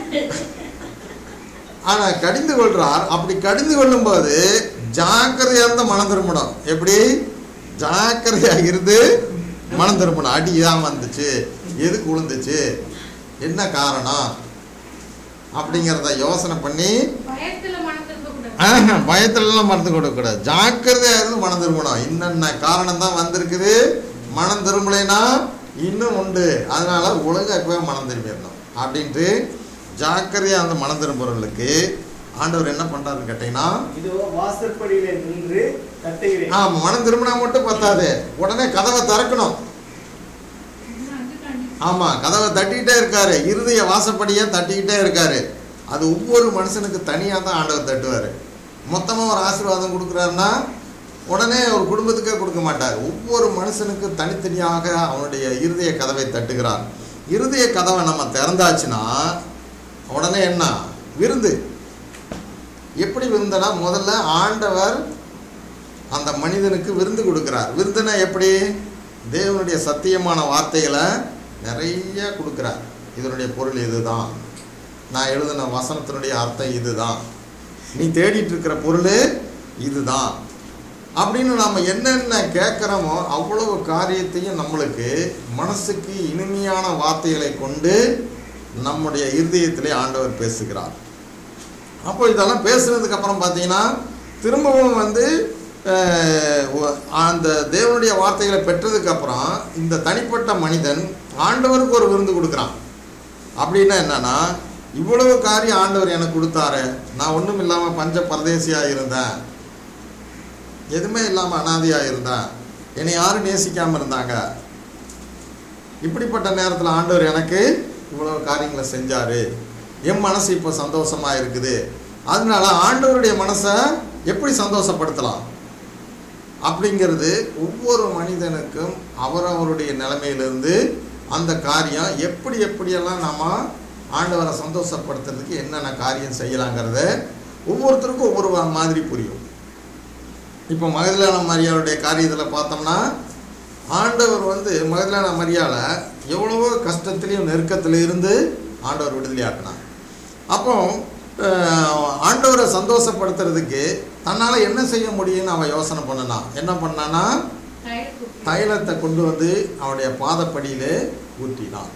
ஆனால் கடிந்து கொள்றார் அப்படி கடிந்து கொள்ளும்போது ஜாக்கிரதையாக இருந்து மனம் திரும்பணும் எப்படி ஜாக்கிரதையாக இருந்து மனம் திரும்பணும் அடி தான் வந்துச்சு எதுக்கு விழுந்துச்சு என்ன காரணம் அப்படிங்கிறத யோசனை பண்ணி பயத்துல மனம் திரும்ப கூடாது ஆஹா, பயத்துலலாம் மறந்து கொடுக்கக்கூடாது ஜாக்கிரதையாக இருந்து மனம் திரும்பணும் இன்னென்ன காரணம் தான் வந்திருக்குது மனம் திரும்பலைன்னா இன்னும் உண்டு அதனால ஒழுங்கா இப்பவே மனம் திரும்பிடணும் அப்படின்ட்டு ஜாக்கிரதையாக வந்து மனம் திரும்புறவங்களுக்கு ஆண்டவர் என்ன பண்ணுறாருன்னு கேட்டிங்கன்னா இதோ வாசற்படியிலே நின்று தட்டுகிறேன் ஆ மனம் திரும்பினா மட்டும் பத்தாது உடனே கதவை திறக்கணும் அதுக்காண்டி ஆமாம் கதவை தட்டிக்கிட்டே இருக்காரு இருதய வாசப்படியே தட்டிக்கிட்டே இருக்காரு அது ஒவ்வொரு மனுஷனுக்கு தனியாக தான் ஆண்டவர் தட்டுவார் மொத்தமாக ஒரு ஆசீர்வாதம் கொடுக்குறாருன்னா உடனே ஒரு குடும்பத்துக்கே கொடுக்க மாட்டார் ஒவ்வொரு மனுஷனுக்கு தனித்தனியாக அவனுடைய இருதய கதவை தட்டுகிறார் இருதய கதவை நம்ம திறந்தாச்சுன்னா உடனே என்ன விருந்து எப்படி விருந்துனா முதல்ல ஆண்டவர் அந்த மனிதனுக்கு விருந்து கொடுக்குறார் விருந்துனா எப்படி தேவனுடைய சத்தியமான வார்த்தைகளை நிறைய கொடுக்குறார் இதனுடைய பொருள் இதுதான் நான் எழுதின வசனத்தினுடைய அர்த்தம் இதுதான் நீ தேடிட்டு இருக்கிற பொருள் இதுதான் அப்படின்னு நாம் என்னென்ன கேட்குறோமோ அவ்வளவு காரியத்தையும் நம்மளுக்கு மனசுக்கு இனிமையான வார்த்தைகளை கொண்டு நம்முடைய இருதயத்திலே ஆண்டவர் பேசுகிறார் அப்போ இதெல்லாம் பேசுனதுக்கு அப்புறம் பார்த்தீங்கன்னா திரும்பவும் வந்து அஹ், ஒ- அந்த தேவனுடைய வார்த்தைகளை பெற்றதுக்கு அப்புறம் இந்த தனிப்பட்ட மனிதன் ஆண்டவருக்கு ஒரு விருந்து கொடுக்குறான் அப்படின்னா என்னன்னா இவ்வளவு காரியம் ஆண்டவர் எனக்கு கொடுத்தாரு நான் ஒன்றும் இல்லாமல் பஞ்ச பரதேசியாக இருந்தேன் எதுவுமே இல்லாமல் அனாதையாக இருந்தேன் என்னை யாரும் நேசிக்காமல் இருந்தாங்க இப்படிப்பட்ட நேரத்தில் ஆண்டவர் எனக்கு இவ்வளவு காரியங்களை செஞ்சாரு என் மனசு இப்போ சந்தோஷமா இருக்குது அதனால ஆண்டவருடைய மனசை எப்படி சந்தோஷப்படுத்தலாம் அப்படிங்கிறது ஒவ்வொரு மனிதனுக்கும் அவரவருடைய நிலைமையிலிருந்து அந்த காரியம் எப்படி எப்படியெல்லாம் நாம ஆண்டவரை சந்தோஷப்படுத்துறதுக்கு என்னென்ன காரியம் செய்யலாங்கிறத ஒவ்வொருத்தருக்கும் ஒவ்வொரு வா- மாதிரி புரியும் இப்போ மகதலான மரியாளுடைய காரியத்தில் பார்த்தோம்னா ஆண்டவர் வந்து மகதலான மரியாதை எவ்வளவோ கஷ்டத்துலேயும் நெருக்கத்தில் இருந்து ஆண்டவர் விடுதலையாக்கினார் அப்போ அஹ், ஆண்டவரை சந்தோஷப்படுத்துறதுக்கு தன்னால் என்ன செய்ய முடியும்னு அவன் யோசனை பண்ணனான் என்ன பண்ணான்னா தைலத்தை தைலத்தை கொண்டு வந்து அவனுடைய பாதப்படியிலே ஊற்றினான்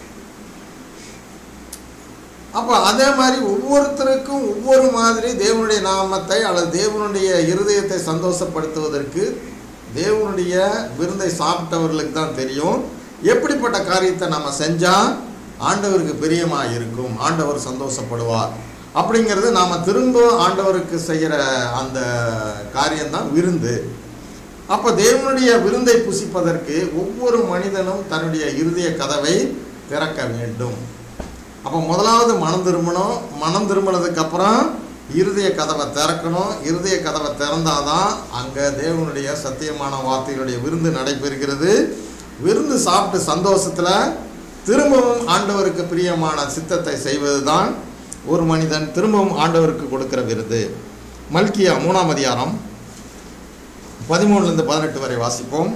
அப்போ அதே மாதிரி ஒவ்வொருத்தருக்கும் ஒவ்வொரு மாதிரி தேவனுடைய நாமத்தை அல்லது தேவனுடைய இருதயத்தை சந்தோஷப்படுத்துவதற்கு தேவனுடைய விருந்தை சாப்பிட்டவர்களுக்கு தான் தெரியும் எப்படிப்பட்ட காரியத்தை நம்ம செஞ்சால் ஆண்டவருக்கு பிரியமாக இருக்கும் ஆண்டவர் சந்தோஷப்படுவார் அப்படிங்கிறது நாம் திரும்ப ஆண்டவருக்கு செய்கிற அந்த காரியம்தான் விருந்து அப்போ தேவனுடைய விருந்தை புசிப்பதற்கு ஒவ்வொரு மனிதனும் தன்னுடைய இருதய கதவை திறக்க வேண்டும் அப்போ முதலாவது மனம் திரும்பணும் மனம் திரும்பினதுக்கு அப்புறம் இருதய கதவை திறக்கணும் இருதய கதவை திறந்தாதான் அங்கே தேவனுடைய சத்தியமான வார்த்தைகளுடைய விருந்து நடைபெறுகிறது விருந்து சாப்பிட்டு சந்தோஷத்தில் திரும்பவும் ஆண்டவருக்கு பிரியமான சித்தத்தை செய்வது தான் ஒரு மனிதன் திரும்பவும் ஆண்டவருக்கு கொடுக்கிற விருது மல்கியா மூணாம் அதிகாரம் பதிமூணுலேருந்து பதினெட்டு வரை வாசிப்போம்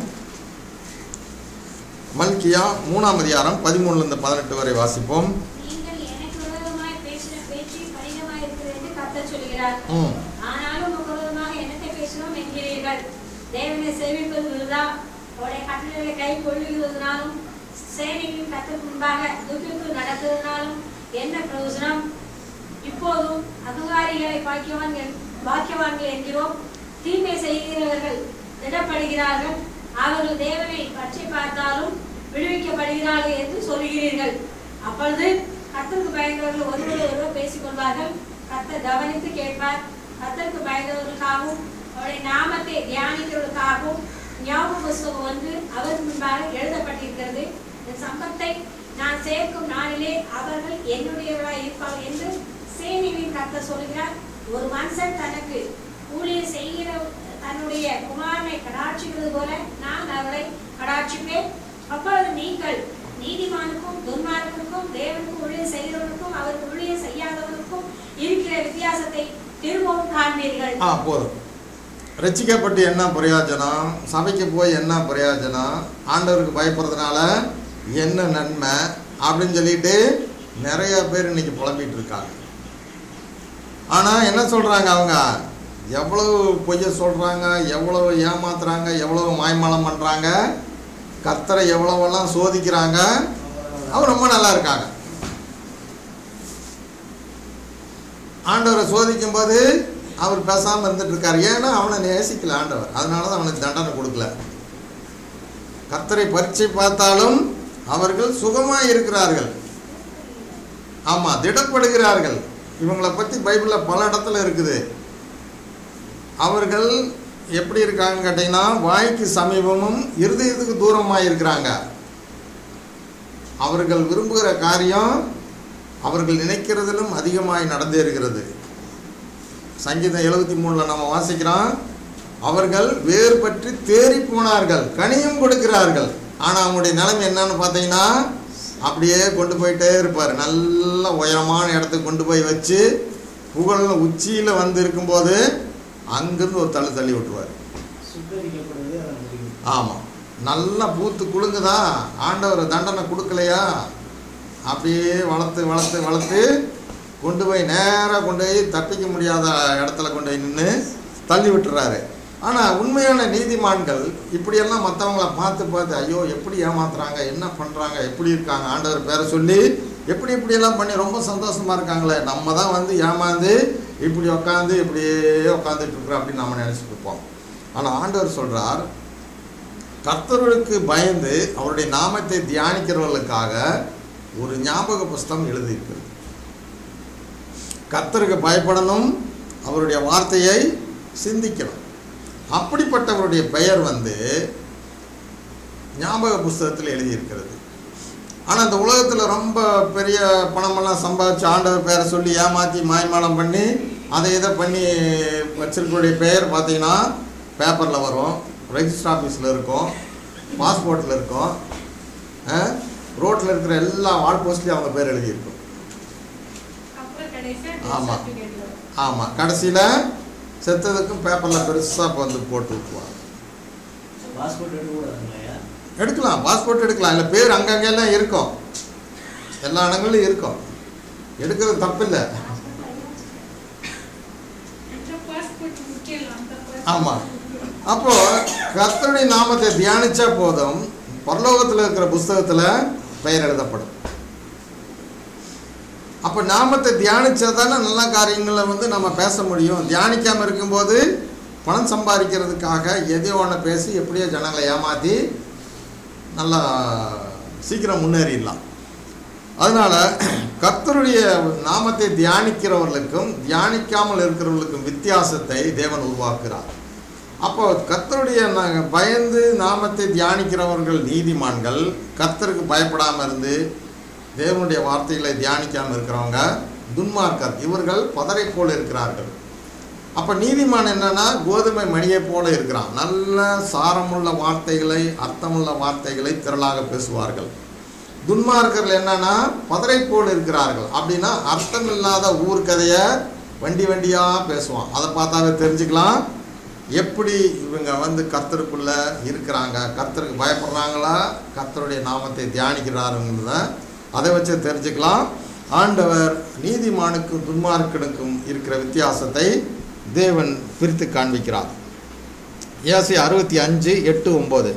மல்கியா மூணாம் அதிகாரம் பதிமூணுலேருந்து பதினெட்டு வரை வாசிப்போம் நீங்கள் எனக்கு விரோதமாய் பேசின பேச்சு கடினமாய் இருக்கிறது என்று கர்த்தர் சொல்கிறார் ம் ஆனாலும் உங்கள் விரோதமாக என்னத்தை பேசினோம் என்கிறீர்கள் தேவனை சேவிப்பது விருதா அவருடைய கட்டளைகளை கை கொள்ளுகிறதுனாலும் சேனைகளின் கத்திற்கு முன்பாக துக்கித்து நடக்கிறதுனாலும் என்ன பிரயோஜனம் இப்போதும் அதிகாரிகளை பாக்கியவான்கள் பாக்கியவான்கள் என்கிறோம் தீமை செய்கிறவர்கள் திடப்படுகிறார்கள் அவர்கள் தேவனை பற்றி பார்த்தாலும் விடுவிக்கப்படுகிறார்கள் என்று சொல்கிறீர்கள் அப்பொழுது கர்த்தருக்கு பயந்தவர்கள் ஒருவர் ஒருவர் பேசிக் கொள்வார்கள் கர்த்தர் கவனித்து கேட்பார் கர்த்தருக்கு பயந்தவர்களுக்காகவும் அவருடைய நாமத்தை தியானிக்கிறவர்களுக்காகவும் ஞாபக புஸ்தகம் ஒன்று அவர் முன்பாக எழுதப்பட்டிருக்கிறது இந்த சம்பத்தை நான் சேர்க்கும் நாளிலே அவர்கள் என்னுடையவர்களாய் இருப்பார்கள் என்று சேனைகளின் கர்த்தர் சொல்கிறார் ஒரு மனுஷன் தனக்கு ஊழியர் செய்கிற தன்னுடைய குமாரனை கடாட்சிக்கிறது போல நான் அவரை கடாட்சிப்பேன் அப்பொழுது நீங்கள் நீதிமானுக்கும் துன்மார்க்கனுக்கும் தேவனுக்கும் ஊழியர் செய்கிறவனுக்கும் அவருக்கு ஊழியர் செய்யாதவனுக்கும் இருக்கிற வித்தியாசத்தை திரும்பவும் காண்பீர்கள் ஆ போதும் ரட்சிக்கப்பட்டு என்ன பிரயோஜனம் சபைக்கு போய் என்ன பிரயோஜனம் ஆண்டவருக்கு பயப்படுறதுனால என்ன நன்மை அப்படின்னு சொல்லிட்டு நிறைய பேர் இன்னைக்கு புலம்பிட்டு இருக்காங்க ஆனால் என்ன சொல்கிறாங்க அவங்க எவ்வளவு பொய்ய சொல்கிறாங்க எவ்வளவு ஏமாத்துறாங்க எவ்வளவு மாய்மாலம் பண்ணுறாங்க கர்த்தரை எவ்வளவெல்லாம் சோதிக்கிறாங்க அவர் ரொம்ப நல்லா இருக்காங்க ஆண்டவரை சோதிக்கும் போது அவர் பேசாமல் இருந்துட்டு இருக்காரு ஏன்னா அவனை நேசிக்கல ஆண்டவர் அதனால தான் அவனுக்கு தண்டனை கொடுக்கல கர்த்தரை பரீட்சை பார்த்தாலும் அவர்கள் சுகமாக இருக்கிறார்கள் ஆமாம் திடப்படுகிறார்கள் இவங்களை பற்றி பைபிளில் பல இடத்துல இருக்குது அவர்கள் எப்படி இருக்காங்கன்னு கேட்டிங்கன்னா வாய்க்கு சமீபமும் இருதயத்துக்கு தூரமாக இருக்கிறாங்க அவர்கள் விரும்புகிற காரியம் அவர்கள் நினைக்கிறதிலும் அதிகமாய் நடந்தேறுகிறது சங்கீதம் எழுபத்தி மூணில் நம்ம வாசிக்கிறோம் அவர்கள் வேறு பற்றி தேறி போனார்கள் கனியும் கொடுக்கிறார்கள் ஆனால் அவங்களுடைய நிலைமை என்னன்னு பார்த்தீங்கன்னா அப்படியே கொண்டு போயிட்டே இருப்பார் நல்ல உயரமான இடத்துக்கு கொண்டு போய் வச்சு புகழ் உச்சியில் வந்து இருக்கும்போது அங்கிருந்து ஒரு தள்ளு தள்ளி விட்டுருவார் சுத்தரிக்கப்படுவது அதன் முடிவு ஆமாம் நல்லா பூத்து குலுங்குதா ஆண்டவர் தண்டனை கொடுக்கலையா அப்படியே வளர்த்து வளர்த்து வளர்த்து கொண்டு போய் நேராக கொண்டு போய் தப்பிக்க முடியாத இடத்துல கொண்டு போய் நின்று தள்ளி விட்டுறாரு ஆனால் உண்மையான நீதிமான்கள் இப்படியெல்லாம் மற்றவங்கள பார்த்து பார்த்து ஐயோ எப்படி ஏமாத்துறாங்க என்ன பண்ணுறாங்க எப்படி இருக்காங்க ஆண்டவர் பேரை சொல்லி எப்படி இப்படியெல்லாம் பண்ணி ரொம்ப சந்தோஷமாக இருக்காங்களே நம்ம தான் வந்து ஏமாந்து இப்படி உட்காந்து இப்படியே உட்காந்துட்டு இருக்கிறோம் அப்படின்னு நம்ம நினச்சிட்டு இருப்போம் ஆனால் ஆண்டவர் சொல்கிறார் கர்த்தர்களுக்கு பயந்து அவருடைய நாமத்தை தியானிக்கிறவர்களுக்காக ஒரு ஞாபக புஸ்தகம் எழுதியிருக்கிறது கர்த்தருக்கு பயப்படணும் அவருடைய வார்த்தையை சிந்திக்கணும் அப்படிப்பட்டவருடைய பெயர் வந்து ஞாபக புஸ்தகத்தில் எழுதியிருக்கிறது ஆனால் இந்த உலகத்தில் ரொம்ப பெரிய பணமெல்லாம் சம்பாதிச்சு ஆண்டவர் பேரை சொல்லி ஏமாற்றி மாய்மாலம் பண்ணி அதை இதை பண்ணி வச்சிருக்கக்கூடிய பெயர் பார்த்தீங்கன்னா பேப்பரில் வரும் ரெஜிஸ்டர் ஆஃபீஸில் இருக்கும் பாஸ்போர்ட்டில் இருக்கும் ரோட்டில் இருக்கிற எல்லா வால் போஸ்ட்லேயும் அவங்க பேர் எழுதியிருக்கும் அப்புறம் கடைசியா ஆமா. certificate வரும். ஆமாம் கடைசியில் செத்ததுக்கும் பேப்பரில் பெருசாக வந்து போட்டு விட்டுருவாங்க பாஸ்போர்ட் எடுக்க கூடாதுங்கய்யா எடுக்கலாம் பாஸ்போர்ட் எடுக்கலாம் இல்லை பேர் அங்கங்கெல்லாம் இருக்கும் எல்லா இடங்கள்லையும் இருக்கும் எடுக்கிறது தப்பில்லை மற்ற passport முக்கியம் அந்த passport ஆமாம் அப்போ கர்த்தருடைய நாமத்தை தியானிச்சா போதும் பரலோகத்தில் இருக்கிற புஸ்தகத்தில் பெயர் எழுதப்படும் அப்போ நாமத்தை தியானிச்சா தானே நல்ல காரியங்களை வந்து நம்ம பேச முடியும் தியானிக்காமல் இருக்கும்போது பணம் சம்பாதிக்கிறதுக்காக எதையோ ஒன்று பேசி எப்படியோ ஜனங்களை ஏமாற்றி நல்லா சீக்கிரம் முன்னேறிடலாம் அதனால கர்த்தருடைய நாமத்தை தியானிக்கிறவர்களுக்கும் தியானிக்காமல் இருக்கிறவர்களுக்கும் வித்தியாசத்தை தேவன் உருவாக்குறார் அப்போ கர்த்தருடைய ந- பயந்து நாமத்தை தியானிக்கிறவர்கள் நீதிமான்கள் கர்த்தருக்கு பயப்படாமல் இருந்து தேவனுடைய வார்த்தைகளை தியானிக்காமல் இருக்கிறவங்க துன்மார்க்கர் இவர்கள் பதரை போல் இருக்கிறார்கள் அப்போ நீதிமான் என்னன்னா கோதுமை மணியை போல இருக்கிறான் நல்ல சாரமுள்ள வார்த்தைகளை அர்த்தமுள்ள வார்த்தைகளை திரளாக பேசுவார்கள் துன்மார்க்கர்கள் என்னன்னா பதரை போல் இருக்கிறார்கள் அப்படின்னா அர்த்தமில்லாத ஊர்க்கதையை வண்டி வண்டியாக பேசுவான் அதை பார்த்தாவே தெரிஞ்சுக்கலாம் எப்படி இவங்க வந்து கர்த்தருக்குள்ள இருக்கிறாங்க கர்த்தருக்கு பயப்படுறாங்களா கர்த்தருடைய நாமத்தை தியானிக்கிறாருங்கிறத அதை வச்சு தெரிஞ்சுக்கலாம் ஆண்டவர் நீதிமானுக்கும் துன்மார்க்கனுக்கும் இருக்கிற வித்தியாசத்தை தேவன் பிரித்து காண்பிக்கிறார் ஏசி அறுபத்தி அஞ்சு எட்டு ஒம்பது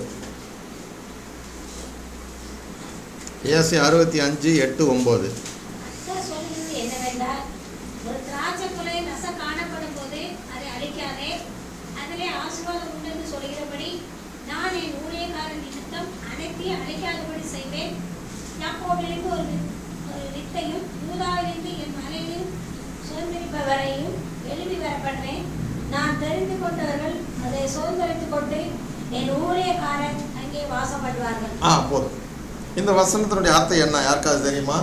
ஏசி அறுபத்தி அஞ்சு எட்டு ஒம்பது கர்த்தர் சொல்கிறது என்னவென்றால் ஒரு திராட்சை கொலை ரசம் காணப்படும் போது அதை அழிக்காதே அதிலே ஆசீர்வாதம் உண்டென்று சொல்கிறபடி நான் என் ஊழியக்காரன் நிமித்தம் அனைத்தையும் அழிக்காதபடி செய்வேன் யாக்கோபிலிருந்து ஒரு வி- ஒரு வித்தையும் யூதாவிலிருந்து என் மலையில் சுதந்திரிப்பவரையும் எழுதி வரப்பட்டேன் நான் தெரிந்து கொண்டவர்கள் அதை சுதந்திரித்துக் கொண்டு என் ஊழியக்காரன் அங்கே வாசம் பண்ணுவார்கள் ஆ போதும் இந்த வசனத்தினுடைய அர்த்தம் என்ன யாருக்காவது தெரியுமா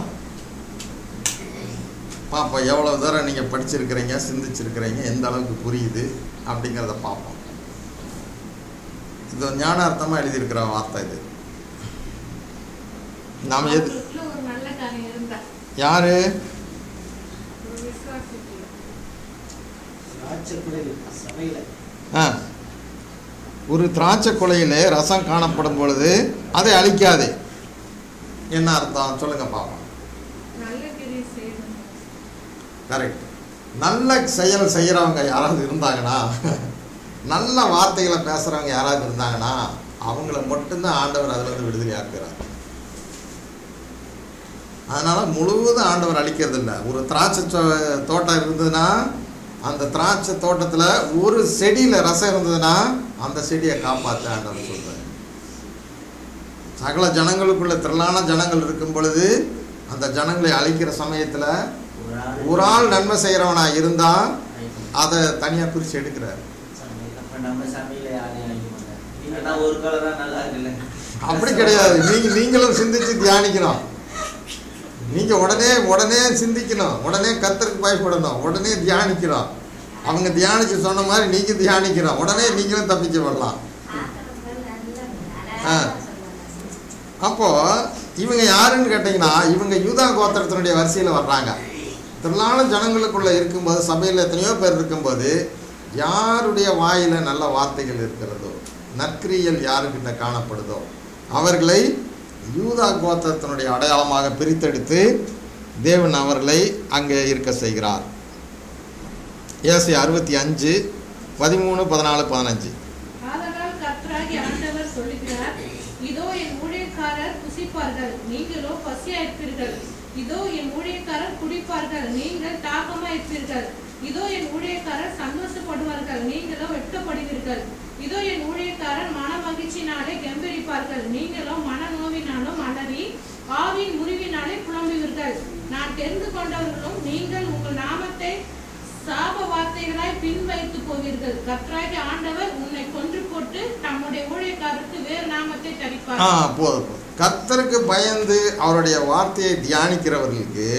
பார்ப்போம் எவ்வளோ தூரம் நீங்கள் படிச்சிருக்கிறீங்க சிந்திச்சிருக்கிறீங்க எந்த அளவுக்கு புரியுது அப்படிங்கிறத பார்ப்போம் இது ஞானார்த்தமாக எழுதியிருக்கிற வார்த்தை இது நாம் எது அவங்களுக்குள்ள ஒரு நல்ல காரியம் இருந்தா யாரு ஒரு விசுவாசிக்குள்ள ராட்சக்குடை சபையில ஆ ஒரு திராட்சை கொலையிலே ரசம் காணப்படும் பொழுது அதை அழிக்காதே என்ன அர்த்தம் சொல்லுங்க பார்ப்போம் நல்ல கிரியை செய்யணும் கரெக்ட் நல்ல செயல் செய்கிறவங்க யாராவது இருந்தாங்கன்னா நல்ல வார்த்தைகளை பேசுகிறவங்க யாராவது இருந்தாங்கன்னா அவங்கள மட்டும்தான் ஆண்டவர் அதுலேருந்து விடுதலையாக்குறார் அதனால் முழுவதும் ஆண்டவர் அழிக்கிறது இல்லை ஒரு திராட்சை சோ- தோட்டம் இருந்ததுன்னா அந்த திராட்சை தோட்டத்தில் ஒரு செடியில் ரசம் இருந்ததுன்னா அந்த செடியை காப்பாற்ற ஆண்டவர் சொல்கிறார் சகல ஜனங்களுக்குள்ள திரளான ஜனங்கள் இருக்கும் பொழுது அந்த ஜனங்களை அழிக்கிற சமயத்தில் ஒரு ஆள் ஒரு ஆள் நன்மை செய்கிறவனா இருந்தா அதை தனியாக பிரித்து எடுக்கிறார் அப்ப நம்ம சமையல யாரையும் அழிக்க மாட்டாங்க ஆனா ஒரு காலம் தான் நல்லா இருக்குல்ல அப்படி கிடையாது நீங்க நீங்களும் சிந்திச்சு தியானிக்கணும் நீங்க உடனே உடனே சிந்திக்கணும் உடனே கத்தருக்கு பயப்படணும் உடனே தியானிக்கணும் அவங்க தியானிச்சு சொன்ன மாதிரி நீங்க தியானிக்கணும் உடனே நீங்களும் தப்பிச்சு வரலாம் ஆ. அப்போ இவங்க யாருன்னு கேட்டிங்கன்னா இவங்க யூதா கோத்திரத்தினுடைய வரிசையில் வர்றாங்க திரளான ஜனங்களுக்குள்ள இருக்கும்போது சபையில் எத்தனையோ பேர் இருக்கும்போது யாருடைய வாயில நல்ல வார்த்தைகள் இருக்கிறதோ நற்கிரியல் யாருக்கிட்ட காணப்படுதோ அவர்களை யூதா கோத்திரத்தினுடைய அடையாளமாக பிரித்தெடுத்து தேவன் அவர்களை அங்கே இருக்க செய்கிறார் ஏசி அறுபத்தி அஞ்சு பதிமூணு பதினாலு பதினஞ்சு ஆதலால் கர்த்தராகி ஆண்டவர் சொல்லுகிறார் இதோ என் ஊழியக்காரர் புசிப்பார்கள் நீங்களோ பசியா இருப்பீர்கள் இதோ என் ஊழியக்காரர் குடிப்பார்கள் நீங்கள் தாகமா இருப்பீர்கள் இதோ என் ஊழியக்காரர் சந்தோஷப்படுவார்கள் நீங்களோ வெட்கப்படுவீர்கள் இதோ என் ஊழியக்காரர் மன மகிழ்ச்சினாலே கெம்பரிப்பார்கள் நீங்களோ மன நோவினாலும் அலறி ஆவின் முறிவினாலே புலம்புவீர்கள் நான் தெரிந்து கொண்டவர்களும் நீங்கள் உங்கள் நாமத்தை சாப வார்த்தைகளாய் பின் வைத்து போவீர்கள் கர்த்தராகிய ஆண்டவர் உன்னை கொன்று போட்டு தம்முடைய ஊழியக்காரருக்கு வேறு நாமத்தை ஆ தரிப்பார் போதும் போதும் கர்த்தருக்கு பயந்து அவருடைய வார்த்தையை தியானிக்கிறவர்களுக்கு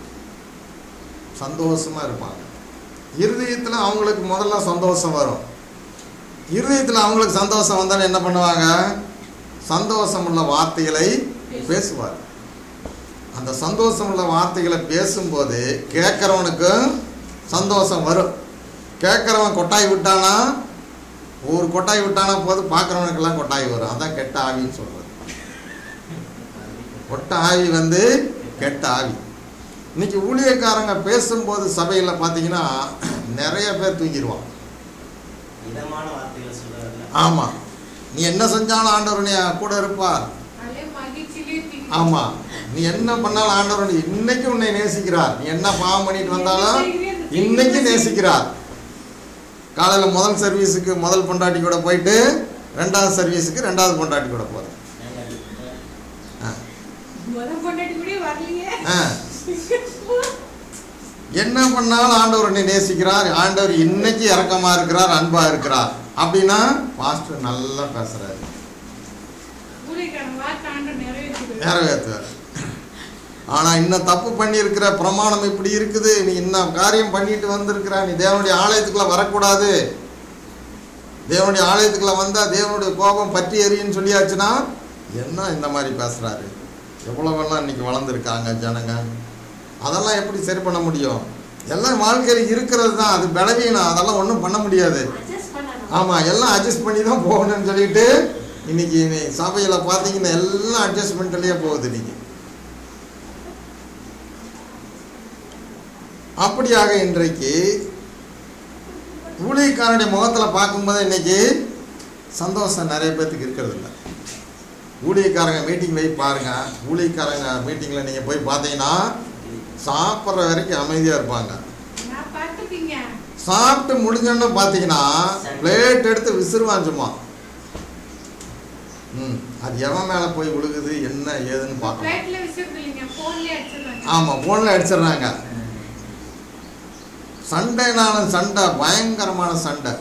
சந்தோஷமா இருப்பாங்க இருதயத்தில் அவங்களுக்கு முதல்ல சந்தோஷம் வரும் இருதயத்தில் அவங்களுக்கு சந்தோஷம் வந்தாலும் என்ன பண்ணுவாங்க சந்தோஷம் உள்ள வார்த்தைகளை பேசுவார் அந்த சந்தோஷம் உள்ள வார்த்தைகளை பேசும்போது கேட்குறவனுக்கும் சந்தோஷம் வரும் கேட்குறவன் கொட்டாய் விட்டானா ஒரு கொட்டாய் விட்டானா போது பார்க்குறவனுக்கெல்லாம் கொட்டாய் வரும் அதான் கெட்ட ஆவின்னு சொல்கிறது கொட்ட ஆவி வந்து கெட்ட ஆவி இன்னைக்கு ஊழியக்காரங்க பேசும்போது சபையில் பார்த்தீங்கன்னா நிறைய பேர் தூங்கிடுவான் இதமான வார்த்தைகளை சொல்றாருல்ல ஆமாம் நீ என்ன செஞ்சாலும் ஆண்டவர் நீ கூட இருப்பார் அதே மகிழ்ச்சியிலே திங்க ஆமாம் நீ என்ன பண்ணாலும் ஆண்டவர் உன்னை- இன்னைக்கு உன்னை நேசிக்கிறார் நீ என்ன பாவம் பண்ணிட்டு வந்தாலும் இன்னைக்கு நேசிக்கிறார் காலையில் முதல் சர்வீஸுக்கு முதல் பொண்டாட்டி கூட போயிட்டு ரெண்டாவது சர்வீஸுக்கு ரெண்டாவது பொண்டாட்டி கூட போகிறேன் முத பொண்டாட்டி கூட வரலையே ஆ என்ன பண்ணாலும் ஆண்டவர் உன்னை நேசிக்கிறார் ஆண்டவர் இன்னைக்கு இறக்கமா இருக்கிறார் அன்பா இருக்கிறார் அப்படின்னா பாஸ்டர் நல்லா பேசுறாரு ஊழியக்காரன் வார்த்தை ஆண்டவர் நிறைவேற்றுகிறார் நிறைவேற்றுவார் ஆனால் இன்னும் தப்பு பண்ணியிருக்கிற பிரமாணம் இப்படி இருக்குது நீ இன்னும் காரியம் பண்ணிட்டு வந்திருக்கிற நீ தேவனுடைய ஆலயத்துக்குள்ள வரக்கூடாது தேவனுடைய ஆலயத்துக்குள்ள வந்தால் தேவனுடைய கோபம் பற்றி எரியுன்னு சொல்லியாச்சுன்னா என்ன இந்த மாதிரி பேசுகிறாரு எவ்வளவெல்லாம் இன்னைக்கு வளர்ந்துருக்காங்க ஜனங்க அதெல்லாம் எப்படி சரி பண்ண முடியும் எல்லாம் வாழ்க்கையில் இருக்கிறது தான் அது பலவீனம் அதெல்லாம் ஒன்றும் பண்ண முடியாது அட்ஜஸ்ட் பண்ணணும் ஆமாம் எல்லாம் அட்ஜஸ்ட் பண்ணி தான் போகணும்னு சொல்லிட்டு இன்னைக்கு நீ சபையில் பார்த்தீங்கன்னா எல்லாம் அட்ஜஸ்ட்மெண்ட்லேயே போகுது இன்னைக்கு அப்படியாக இன்றைக்கு ஊழியக்காரனுடைய முகத்தில் பார்க்கும்போது இன்னைக்கு சந்தோஷம் நிறைய பேர்த்துக்கு இருக்கிறது இல்லை ஊழியக்காரங்க மீட்டிங் போய் பாருங்க ஊழியக்காரங்க மீட்டிங்கில் நீங்கள் போய் பார்த்தீங்கன்னா சாப்பிட்ற வரைக்கும் அமைதியாக இருப்பாங்க நான் பார்த்துட்டீங்க சாப்பிட்டு முடிஞ்சோன்னு பார்த்தீங்கன்னா பிளேட் எடுத்து விசிறுவான் சும்மா ம் அது எவன் மேலே போய் விழுகுது என்ன ஏதுன்னு பார்க்கணும் பிளேட்ல விசிறது இல்லைங்க போன்லயே அடிச்சிடுறாங்க ஆமாம் ஃபோனில் அடிச்சிடுறாங்க சண்டைனாலும் சண்டை பயங்கரமான சண்டை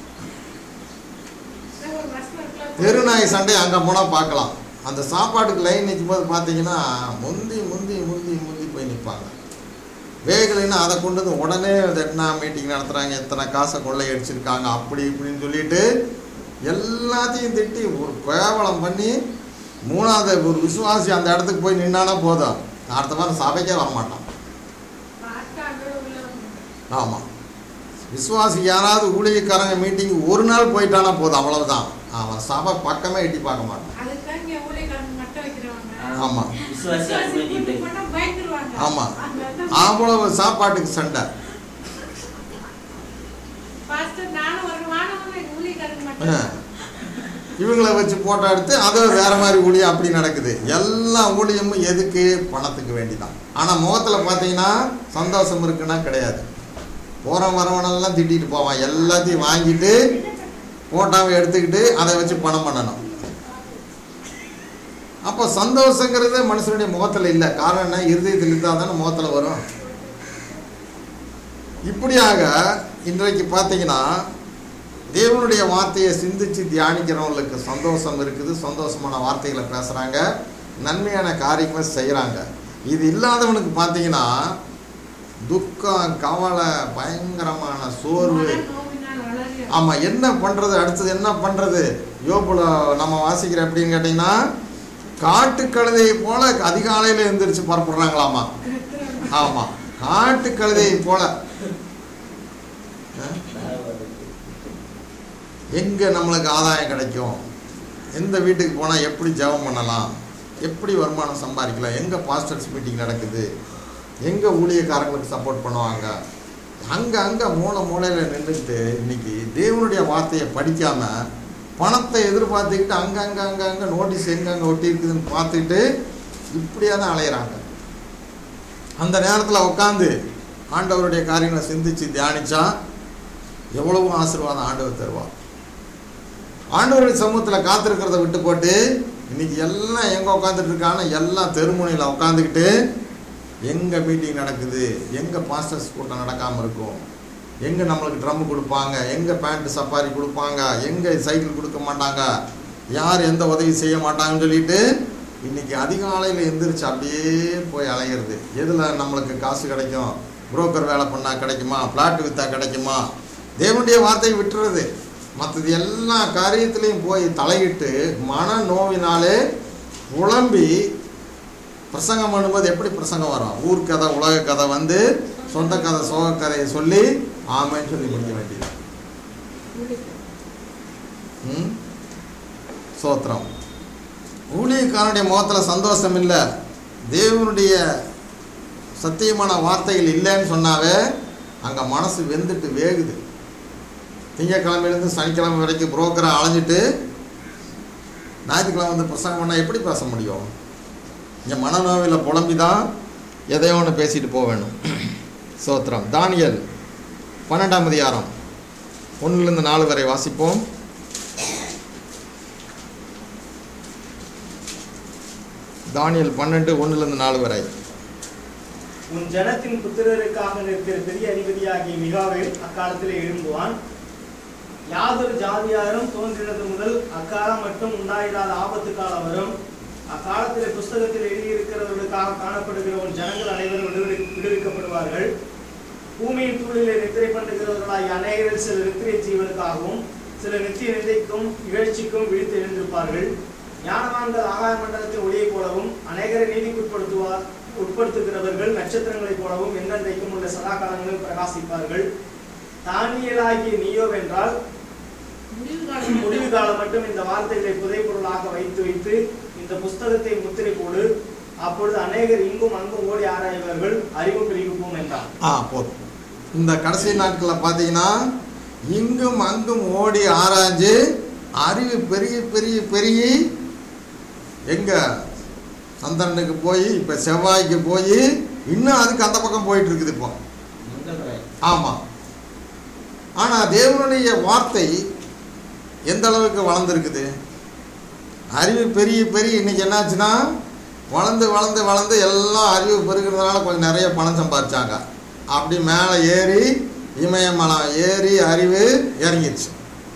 சார், ஒரு வருஷம் இருக்கலாம் தெருநாய் சண்டை அங்கே போனால் பார்க்கலாம் அந்த சாப்பாட்டுக்கு லைன் நிற்கும் போது பார்த்தீங்கன்னா முந்தி முந்தி முந்தி முந்தி போய் நிற்பாங்க வேகலைன்னா அதை கொண்டு வந்து உடனே அது என்ன மீட்டிங் நடத்துகிறாங்க எத்தனை காசை கொள்ளை அடிச்சிருக்காங்க அப்படி இப்படின்னு சொல்லிட்டு எல்லாத்தையும் திட்டி ஒரு கேவலம் பண்ணி மூணாவது ஒரு விசுவாசி அந்த இடத்துக்கு போய் நின்னானா போதும் அடுத்த வாரம் சபைக்கே வரமாட்டான் பார்த்தா அதோட உள்ள வரணும். ஆமாம் விசுவாசி யாராவது ஊழியக்காரங்க மீட்டிங் ஒரு நாள் போயிட்டானா போதும் அவ்வளவுதான் அவன் சபை பக்கமே எட்டி பார்க்க மாட்டான் அதுதான் இங்க ஊழியக்காரங்க மட்டும் வைக்கிறவங்க ஆமாம் விசுவாசி விசுவாசி அனுமதி கூட்டிட்டு இல்லை. போனா பயந்துருவாங்க ஆமா. அதனாலதான் அவ்வளவு சாப்பாட்டுக்கு சண்டை பாஸ்டர் நானும் ஒரு வாரம் எங்க ஊழியக்காரங்க ஆ. மட்டும் இவங்கள வச்சு போட்டோ எடுத்து அது வேற மாதிரி ஊழியம் அப்படி நடக்குது எல்லா ஊழியமும் எதுக்கு பணத்துக்கு வேண்டிதான் ஆனால் முகத்தில் பார்த்தீங்கன்னா சந்தோஷம் இருக்குன்னா கிடையாது போகிறவன் வரவனெல்லாம் திட்டிட்டு போவான் எல்லாத்தையும் வாங்கிட்டு போட்டோவை எடுத்துக்கிட்டு அதை வச்சு பணம் பண்ணணும் அப்போ சந்தோஷங்கிறது மனுஷனுடைய முகத்தில் இல்லை காரணம் என்ன இருதயத்தில் இருந்தால் தானே முகத்தில் வரும் இப்படியாக இன்றைக்கு பார்த்தீங்கன்னா தேவனுடைய வார்த்தையை சிந்திச்சு தியானிக்கிறவங்களுக்கு சந்தோஷம் இருக்குது சந்தோஷமான வார்த்தைகளை பேசுகிறாங்க நன்மையான காரியங்களை செய்கிறாங்க இது இல்லாதவனுக்கு பார்த்தீங்கன்னா துக்கம் கவலை பயங்கரமான சோர்வு மன நோவினால் வளரிய ஆமாம் என்ன பண்ணுறது அடுத்தது என்ன பண்ணுறது யோபுல நம்ம வாசிக்கிற எப்படின்னு கேட்டிங்கன்னா காட்டுக்கழுதையை போல அதிகாலையில் எழுந்திரிச்சு புறப்படுறாங்களாமா ஆமாம் காட்டுக்கழுதையை போல அஹ், எங்கே நம்மளுக்கு ஆதாயம் கிடைக்கும் எந்த வீட்டுக்கு போனால் எப்படி ஜெபம் பண்ணலாம் எப்படி வருமானம் சம்பாதிக்கலாம் எங்கே பாஸ்டர்ஸ் மீட்டிங் நடக்குது எங்கே ஊழியக்காரங்களுக்கு சப்போர்ட் பண்ணுவாங்க அங்கே அங்கே மூளை மூலையில் நின்றுக்கிட்டு இன்னைக்கு தேவனுடைய வார்த்தையை படிக்காமல் பணத்தை எதிர்பார்த்துக்கிட்டு அங்கே அங்கே அங்கே அங்கே நோட்டீஸ் எங்கே அங்கே ஒட்டி இருக்குதுன்னு பார்த்துக்கிட்டு இப்படியே தான் அலையிறாங்க அந்த நேரத்தில் உட்காந்து ஆண்டவருடைய காரியங்களை சிந்திச்சு தியானிச்சா எவ்வளவு ஆசீர்வாதம் ஆண்டவர் தருவார் ஆண்டவருடைய சமூகத்தில் காத்திருக்கிறத விட்டு போட்டு இன்னைக்கு எல்லாம் எங்கே உட்காந்துட்டு இருக்கான்னு எல்லாம் தெருமுனையில் உட்காந்துக்கிட்டு எங்கே மீட்டிங் நடக்குது எங்கே பாஸ்டர்ஸ் கூட்டம் நடக்காமல் இருக்கும் எங்கே நம்மளுக்கு ட்ரம் கொடுப்பாங்க எங்கே பேண்ட் சப்பாரி கொடுப்பாங்க எங்கே சைக்கிள் கொடுக்க மாட்டாங்க யார் எந்த உதவி செய்ய மாட்டாங்கன்னு சொல்லிட்டு இன்னைக்கு அதிகாலையில் எந்திரிச்சு அப்படியே போய் அலையிறது எதில் நம்மளுக்கு காசு கிடைக்கும் புரோக்கர் வேலை பண்ணால் கிடைக்குமா பிளாட் விற்றா கிடைக்குமா தேவனுடைய வார்த்தையை விட்டுறது மற்றது எல்லா காரியத்திலையும் போய் தலையிட்டு மன நோவினாலே புலம்பி பிரசங்கம் பண்ணும்போது எப்படி பிரசங்கம் வரும் ஊர் கதை உலக கதை வந்து சொந்த கதை சோக கதையை சொல்லி ஆமைன்னு சொல்லி முடிக்க வேண்டியது ம் சோத்திரம் ஊழியக்காரனுடைய முகத்தில் சந்தோஷம் இல்லை தேவனுடைய சத்தியமான வார்த்தைகள் இல்லைன்னு சொன்னாவே அங்கே மனசு வெந்துட்டு வேகுது திங்கக்கிழமையிலேருந்து சனிக்கிழமை வரைக்கும் புரோக்கரை அலைஞ்சிட்டு ஞாயிற்றுக்கிழமை வந்து பிரசங்கம் பண்ணால் எப்படி பேச முடியும் இங்கே மனநோவில் புலம்பி தான் எதையோ ஒன்று பேசிட்டு போக வேணும் சோத்திரம் தானியல் பன்னெண்டாம் அதிகாரம் ஒன்றுலேருந்து நாலு வரை வாசிப்போம் தானியல் பன்னெண்டு ஒன்றுலேருந்து நாலு வரை உன் ஜனத்தின் புத்திரருக்காக நிற்கிற பெரிய அதிபதியாகிய மிகாவேல் அக்காலத்தில் எழும்புவான் யாதொரு ஜாதியாரும் தோன்றினது முதல் அக்காலம் மட்டும் உண்டாயிராத ஆபத்து காலம் வரும் அக்காலத்தில் புஸ்தகத்தில் எழுதியிருக்கிறவர்களுக்காக காணப்படுகிறவன் ஜனங்கள் அனைவரும் விடுவி- விடுவிக்கப்படுவார்கள் பூமியின் தூளிலே நித்திரை பண்ணுகிறவர்களாய் அநேகரில் சில நித்திரை ஜீவனுக்காகவும் சில நித்திய நிந்தைக்கும் இகழ்ச்சிக்கும் விழித்து எழுந்திருப்பார்கள் ஞானவான்கள் ஆகாய மண்டலத்தின் ஒளியைப் போலவும் அநேகரை நீதிக்குட்படுத்துவார் உட்படுத்துகிறவர்கள் நட்சத்திரங்களைப் போலவும் எந்தெந்தைக்கும் உள்ள சதா காலங்களிலும் பிரகாசிப்பார்கள் தானியலாகிய நீயோ வென்றால் முடிவு காலம் முடிவு காலம் மட்டும் இந்த வார்த்தைகளை புதைப்பொருளாக வைத்து வைத்து இந்த புஸ்தகத்தை முத்திரை போடு அப்பொழுது அநேகர் இங்கும் அங்கும் ஓடி ஆராய்வார்கள் அறிவு பிரிவுப்போம் என்றார் ஆ போதும் இந்த கடைசி நாட்களில் பார்த்தீங்கன்னா இங்கும் அங்கும் ஓடி ஆராய்ஞ்சு அறிவு பெரிய பெரிய பெரிய எங்க சந்திரனுக்கு போய் இப்போ செவ்வாய்க்கு போய் இன்னும் அதுக்கு அந்த பக்கம் போயிட்டு இருக்குது இப்போ ஆமாம் ஆனால் தேவனுடைய வார்த்தை எந்த அளவுக்கு வளர்ந்துருக்குது அறிவு பெரிய பெரிய இன்னைக்கு என்னாச்சுன்னா வளர்ந்து வளர்ந்து வளர்ந்து எல்லாம் அறிவு பெருகிறதுனால கொஞ்சம் நிறைய பணம் சம்பாதிச்சாங்க அப்படி மேலே ஏறி இமயமலம் ஏறி அறிவு இறங்கிடுச்சு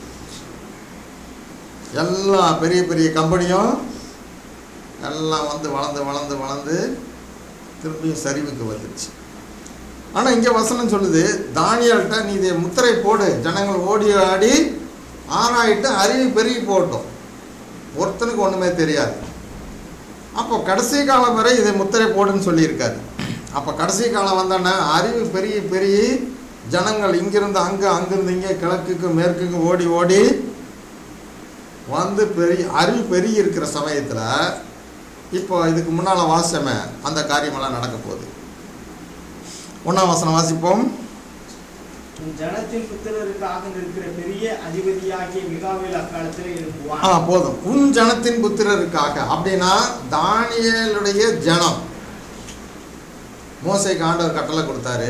எல்லா பெரிய பெரிய கம்பெனியும் எல்லாம் வந்து வளர்ந்து வளர்ந்து வளர்ந்து திரும்பியும் சரிவுக்கு வந்துடுச்சு ஆனால் இங்கே வசனம் சொல்லுது தானியல்கிட்ட நீ இதை முத்திரை போடு ஜனங்கள் ஓடி ஆடி ஆராயிட்டு அறிவு பெருகி போட்டோம் ஒருத்தனுக்கு ஒன்றுமே தெரியாது அப்போ கடைசி காலம் வரை இதை முத்திரை போடுன்னு சொல்லியிருக்காரு அப்போ கடைசி காலம் வந்தோடனே அறிவு பெரிய பெரிய ஜனங்கள் இங்கிருந்து அங்கே அங்கிருந்து இங்கே கிழக்குக்கு மேற்குக்கு ஓடி ஓடி வந்து பெரிய அறிவு பெருகி இருக்கிற சமயத்தில் இப்போ இதுக்கு முன்னால் வாசமே அந்த காரியமெல்லாம் நடக்க போகுது ஒன்றாம் வசனம் வாசிப்போம் உன் ஜனத்தின் புத்திரருக்காக நிற்கிற பெரிய அதிபதியாகிய மிகாவேல் அக்காலத்தில் ஆ எழுப்புவான் போதும் உன் ஜனத்தின் புத்திரருக்காக அப்படின்னா தானியேலுடைய ஜனம் மோசைக்கு ஆண்டவர் கட்டளை கொடுத்தாரு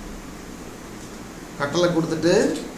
கட்டளை கொடுத்துட்டு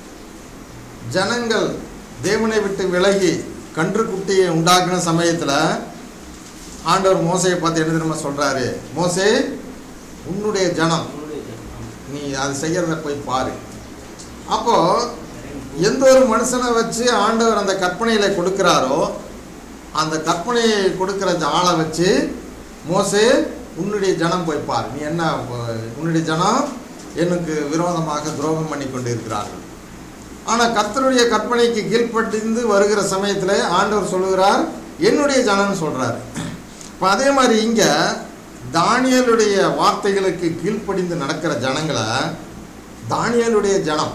ஜனங்கள் தேவனை விட்டு விலகி கன்று குட்டியை உண்டாக்குன சமயத்தில் ஆண்டவர் மோசையை பார்த்து என்ன தெரியுமா சொல்கிறாரு மோசே உன்னுடைய ஜனம் நீ அது செய்கிறத போய் பாரு அப்போ எந்த ஒரு மனுஷனை வச்சு ஆண்டவர் அந்த கற்பனையில கொடுக்கிறாரோ அந்த கற்பனையை கொடுக்கிற அந்த ஆளை வச்சு மோசே உன்னுடைய ஜனம் போய் பார் நீ என்ன அஹ், உன்னுடைய ஜனம் எனக்கு விரோதமாக துரோகம் பண்ணி கொண்டு இருக்கிறார்கள் ஆனால் கர்த்தருடைய கற்பனைக்கு கீழ்ப்பட்டிருந்து வருகிற சமயத்தில் ஆண்டவர் சொல்லுகிறார் என்னுடைய ஜனம்னு சொல்கிறார் இப்போ அதே மாதிரி இங்கே தானியலுடைய வார்த்தைகளுக்கு கீழ்ப்படிந்து நடக்கிற ஜனங்களை தானியலுடைய ஜனம்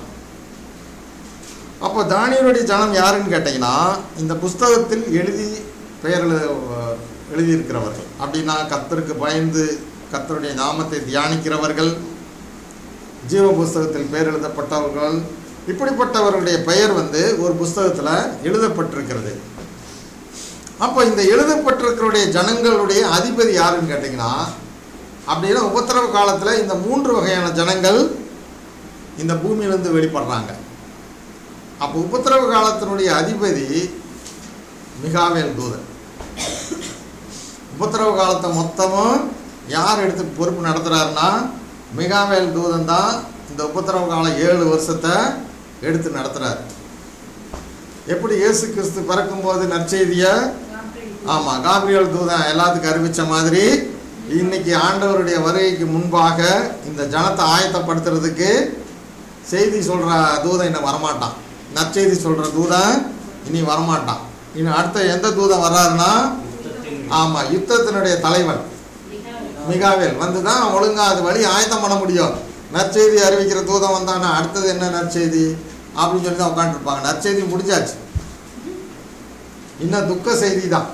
அப்போ தானியலுடைய ஜனம் யாருன்னு கேட்டிங்கன்னா இந்த புஸ்தகத்தில் எழுதி பெயர் எழு- எழுதியிருக்கிறவர்கள் அப்படின்னா கர்த்தருக்கு பயந்து கர்த்தருடைய நாமத்தை தியானிக்கிறவர்கள் ஜீவ புஸ்தகத்தில் பெயர் எழுதப்பட்டவர்கள் இப்படிப்பட்டவர்களுடைய பெயர் வந்து ஒரு புஸ்தகத்தில் எழுதப்பட்டிருக்கிறது அப்போ இந்த எழுதப்பட்டிருக்கிறவுடைய ஜனங்களுடைய அதிபதி யாருன்னு கேட்டிங்கன்னா அப்படின்னா உபத்திரவ காலத்தில் இந்த மூன்று வகையான ஜனங்கள் இந்த பூமியிலிருந்து வெளிப்படுறாங்க அப்போ உபத்திரவ காலத்தினுடைய அதிபதி மிகாவேல் தூதன் உபத்திரவ காலத்தை மொத்தமும் யார் எடுத்து பொறுப்பு நடத்துகிறாருன்னா மிகாவேல் தூதன் தான் இந்த உபத்திரவ காலம் ஏழு வருஷத்தை எடுத்து நடத்துகிறார் எப்படி இயேசு கிறிஸ்து பிறக்கும்போது நற்செய்தியை ஆமாம் காபிரியல் தூதன் எல்லாத்துக்கும் அறிவித்த மாதிரி இன்னைக்கு ஆண்டவருடைய வருகைக்கு முன்பாக இந்த ஜனத்தை ஆயத்தப்படுத்துறதுக்கு செய்தி சொல்கிற தூதன் இன்னும் வரமாட்டான் நற்செய்தி சொல்கிற தூதன் இனி வரமாட்டான் இனி அடுத்த எந்த தூதன் வர்றாருன்னா ஆமாம் யுத்தத்தினுடைய தலைவன் மிகாவேல் வந்து தான் ஒழுங்காக அது வழி ஆயத்தம் பண்ண முடியும் நற்செய்தி அறிவிக்கிற தூதம் வந்தானா அடுத்தது என்ன நற்செய்தி அப்படின்னு சொல்லி தான் உட்காந்துருப்பாங்க நற்செய்தி முடிஞ்சாச்சு இன்னும் துக்க செய்தி தான்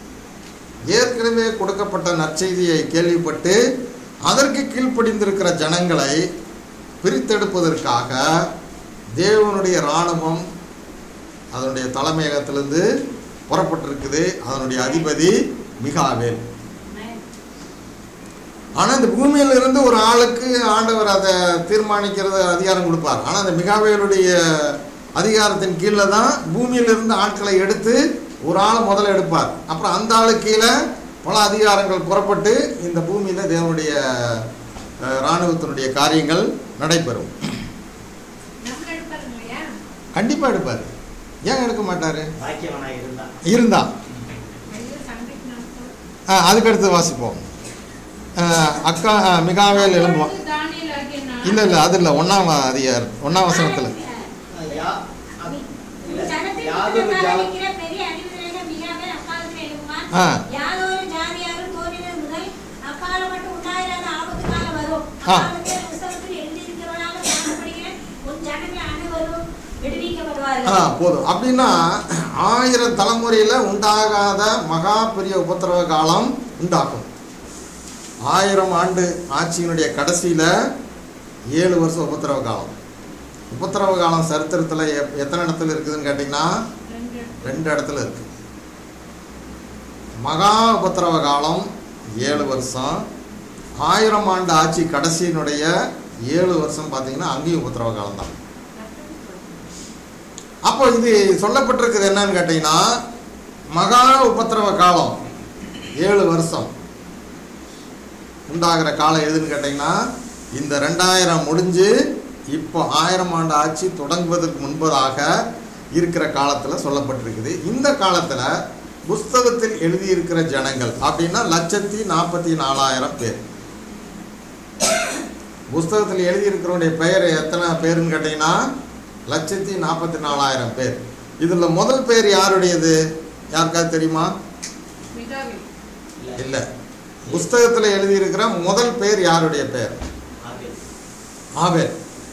ஏற்கனவே கொடுக்கப்பட்ட நற்செய்தியை கேள்விப்பட்டு அதற்கு கீழ்ப்படிந்திருக்கிற ஜனங்களை பிரித்தெடுப்பதற்காக தேவனுடைய இராணுவம் அதனுடைய தலைமையகத்திலிருந்து புறப்பட்டிருக்குது அதனுடைய அதிபதி மிகாவேல் ஆனால் இந்த பூமியில இருந்து ஒரு ஆளுக்கு ஆண்டவர் அதை தீர்மானிக்கிறது அதிகாரம் கொடுப்பார் ஆனால் அந்த மிகாவேலுடைய அதிகாரத்தின் கீழே தான் பூமியிலிருந்து ஆட்களை எடுத்து ஒரு ஆளை முதல்ல எடுப்பார் அப்புறம் அந்த ஆளு கீழே பல அதிகாரங்கள் புறப்பட்டு இந்த பூமியில் தேவனுடைய அஹ், இராணுவத்தினுடைய காரியங்கள் நடைபெறும் நம்ம எடுப்பாருங்க இல்லையா கண்டிப்பாக எடுப்பார் ஏன் எடுக்க மாட்டார் பாக்கியவனாய் இருந்தான் இருந்தா ஐயோ சண்டைக்கு நான் போறேன். ஆ, அதுக்கடுத்து வாசிப்போம் ஆ, அக்கா ஆ, மிகாவேல் எழும்புவான் அப்பொழுது தானியேல் ஆகிய நான் இல்லை இல்லை அது இல்லை ஒன்றாம் அதிகார் ஒன்றாம் வசனத்தில் யா அப்- இல்ல, ஜனத்தின் யாதொரு கூட்டத்தார் ஜாதி இருக்கிற பெரிய அறிவுரைகள் மிகாவே அக்காலத்தில் எழும்புவான். ஆ. யாதொரு ஜாதியாரும் தோன்றினது முதல் அக்காலம் மட்டும் உண்டாயிராத ஆபத்து காலம் வரும். ஆ. அக்காலத்தில் புஸ்தகத்தில் எழுதியிருக்கிறவனாக காணப்படுகிற உன் ஜனங்கள் அனைவரும் விடுவிக்கப்படுவார்கள். ஆ போதும் அப்படின்னா ஆயிரம் தலைமுறையில் உண்டாகாத மகா பெரிய உபத்திரவ காலம் உண்டாகும் ஆயிரம் ஆண்டு ஆட்சியினுடைய கடைசியில் ஏழு வருஷம் உபத்திரவ காலம் உபத்திரவ காலம் சரித்திரத்தில் எப்- எத்தனை இடத்துல இருக்குதுன்னு கேட்டிங்கன்னா ரெண்டு ரெண்டு இடத்துல இருக்கு மகா உபத்திரவ காலம் ஏழு வருஷம் ஆயிரம் ஆண்டு ஆட்சி கடைசியினுடைய ஏழு வருஷம் பார்த்தீங்கன்னா அங்கேயும் உபத்திரவ காலம் தான் அப்போ இது சொல்லப்பட்டிருக்குது என்னன்னு கேட்டிங்கன்னா மகா உபத்திரவ காலம் ஏழு வருஷம் உண்டாகிற காலம் எதுன்னு கேட்டிங்கன்னா இந்த ரெண்டாயிரம் முடிஞ்சு இப்போ ஆயிரம் ஆண்டு ஆட்சி தொடங்குவதற்கு முன்பதாக இருக்கிற காலத்தில் சொல்லப்பட்டிருக்குது இந்த காலத்தில் புஸ்தகத்தில் எழுதியிருக்கிற ஜனங்கள் அப்படின்னா லட்சத்தி நாற்பத்தி நாலாயிரம் பேர் புஸ்தகத்தில் எழுதியிருக்கிறவருடைய பெயர் எத்தனை பேருன்னு கேட்டிங்கன்னா லட்சத்தி நாற்பத்தி நாலாயிரம் பேர் இதில் முதல் பேர் யாருடையது யாருக்காவது தெரியுமா மிகாவேல் இல்லை புஸ்தகத்தில் எழுதியிருக்கிற முதல் பேர் யாருடைய பேர் ஆபேல். ஆபேல்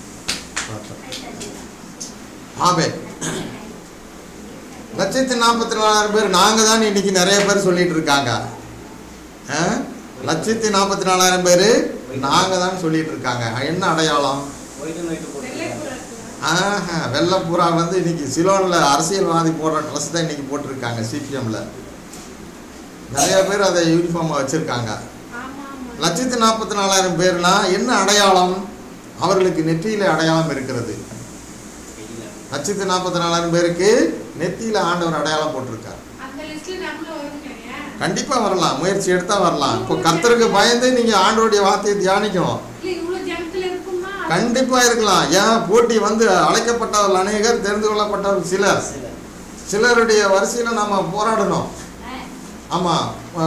ஆபேல் லட்சத்தி நாற்பத்தி நாலாயிரம் பேர் நாங்கள் தான் இன்னைக்கு நிறைய பேர் சொல்லிட்டு இருக்காங்க ஆ? லட்சத்தி நாற்பத்தி நாலாயிரம் பேர் நாங்கள் தான் சொல்லிட்டு இருக்காங்க என்ன அடையாளம் ஒயிட் அண்ட் ஒயிட் வெள்ளை போட்டு புறா ஆஹா வெள்ளப்புறா வந்து இன்னைக்கு சிலோனில் அரசியல்வாதி போடுற ட்ரெஸ் தான் இன்னைக்கு போட்டிருக்காங்க சிபிஎம்ல நிறைய பேர் அதை யூனிஃபார்மாக வச்சுருக்காங்க ஆமா ஆமா லட்சத்தி நாற்பத்தி நாலாயிரம் பேர்னா என்ன அடையாளம் அவர்களுக்கு நெற்றியில அடையாளம் இருக்கிறது லட்சத்தி நாற்பத்தி நாலாயிரம் பேருக்கு நெத்தியில ஆண்டவர் அடையாளம் போட்டிருக்கார் அந்த லிஸ்ட்ல நம்மளும் வருங்க கண்டிப்பா வரலாம் முயற்சி எடுத்தா வரலாம் இப்போ கர்த்தருக்கு பயந்து நீங்க ஆண்டவருடைய வார்த்தையை தியானிக்கணும் இல்ல இவ்வளவு ஜனத்துல இருக்குமா கண்டிப்பா இருக்கலாம் ஏன் போட்டி வந்து அழைக்கப்பட்டவர்கள் அநேகர் தெரிந்து கொள்ளப்பட்டவர்கள் சிலர் சில சிலருடைய வரிசையில நாம போராடணும் ஆ. ஆமாம்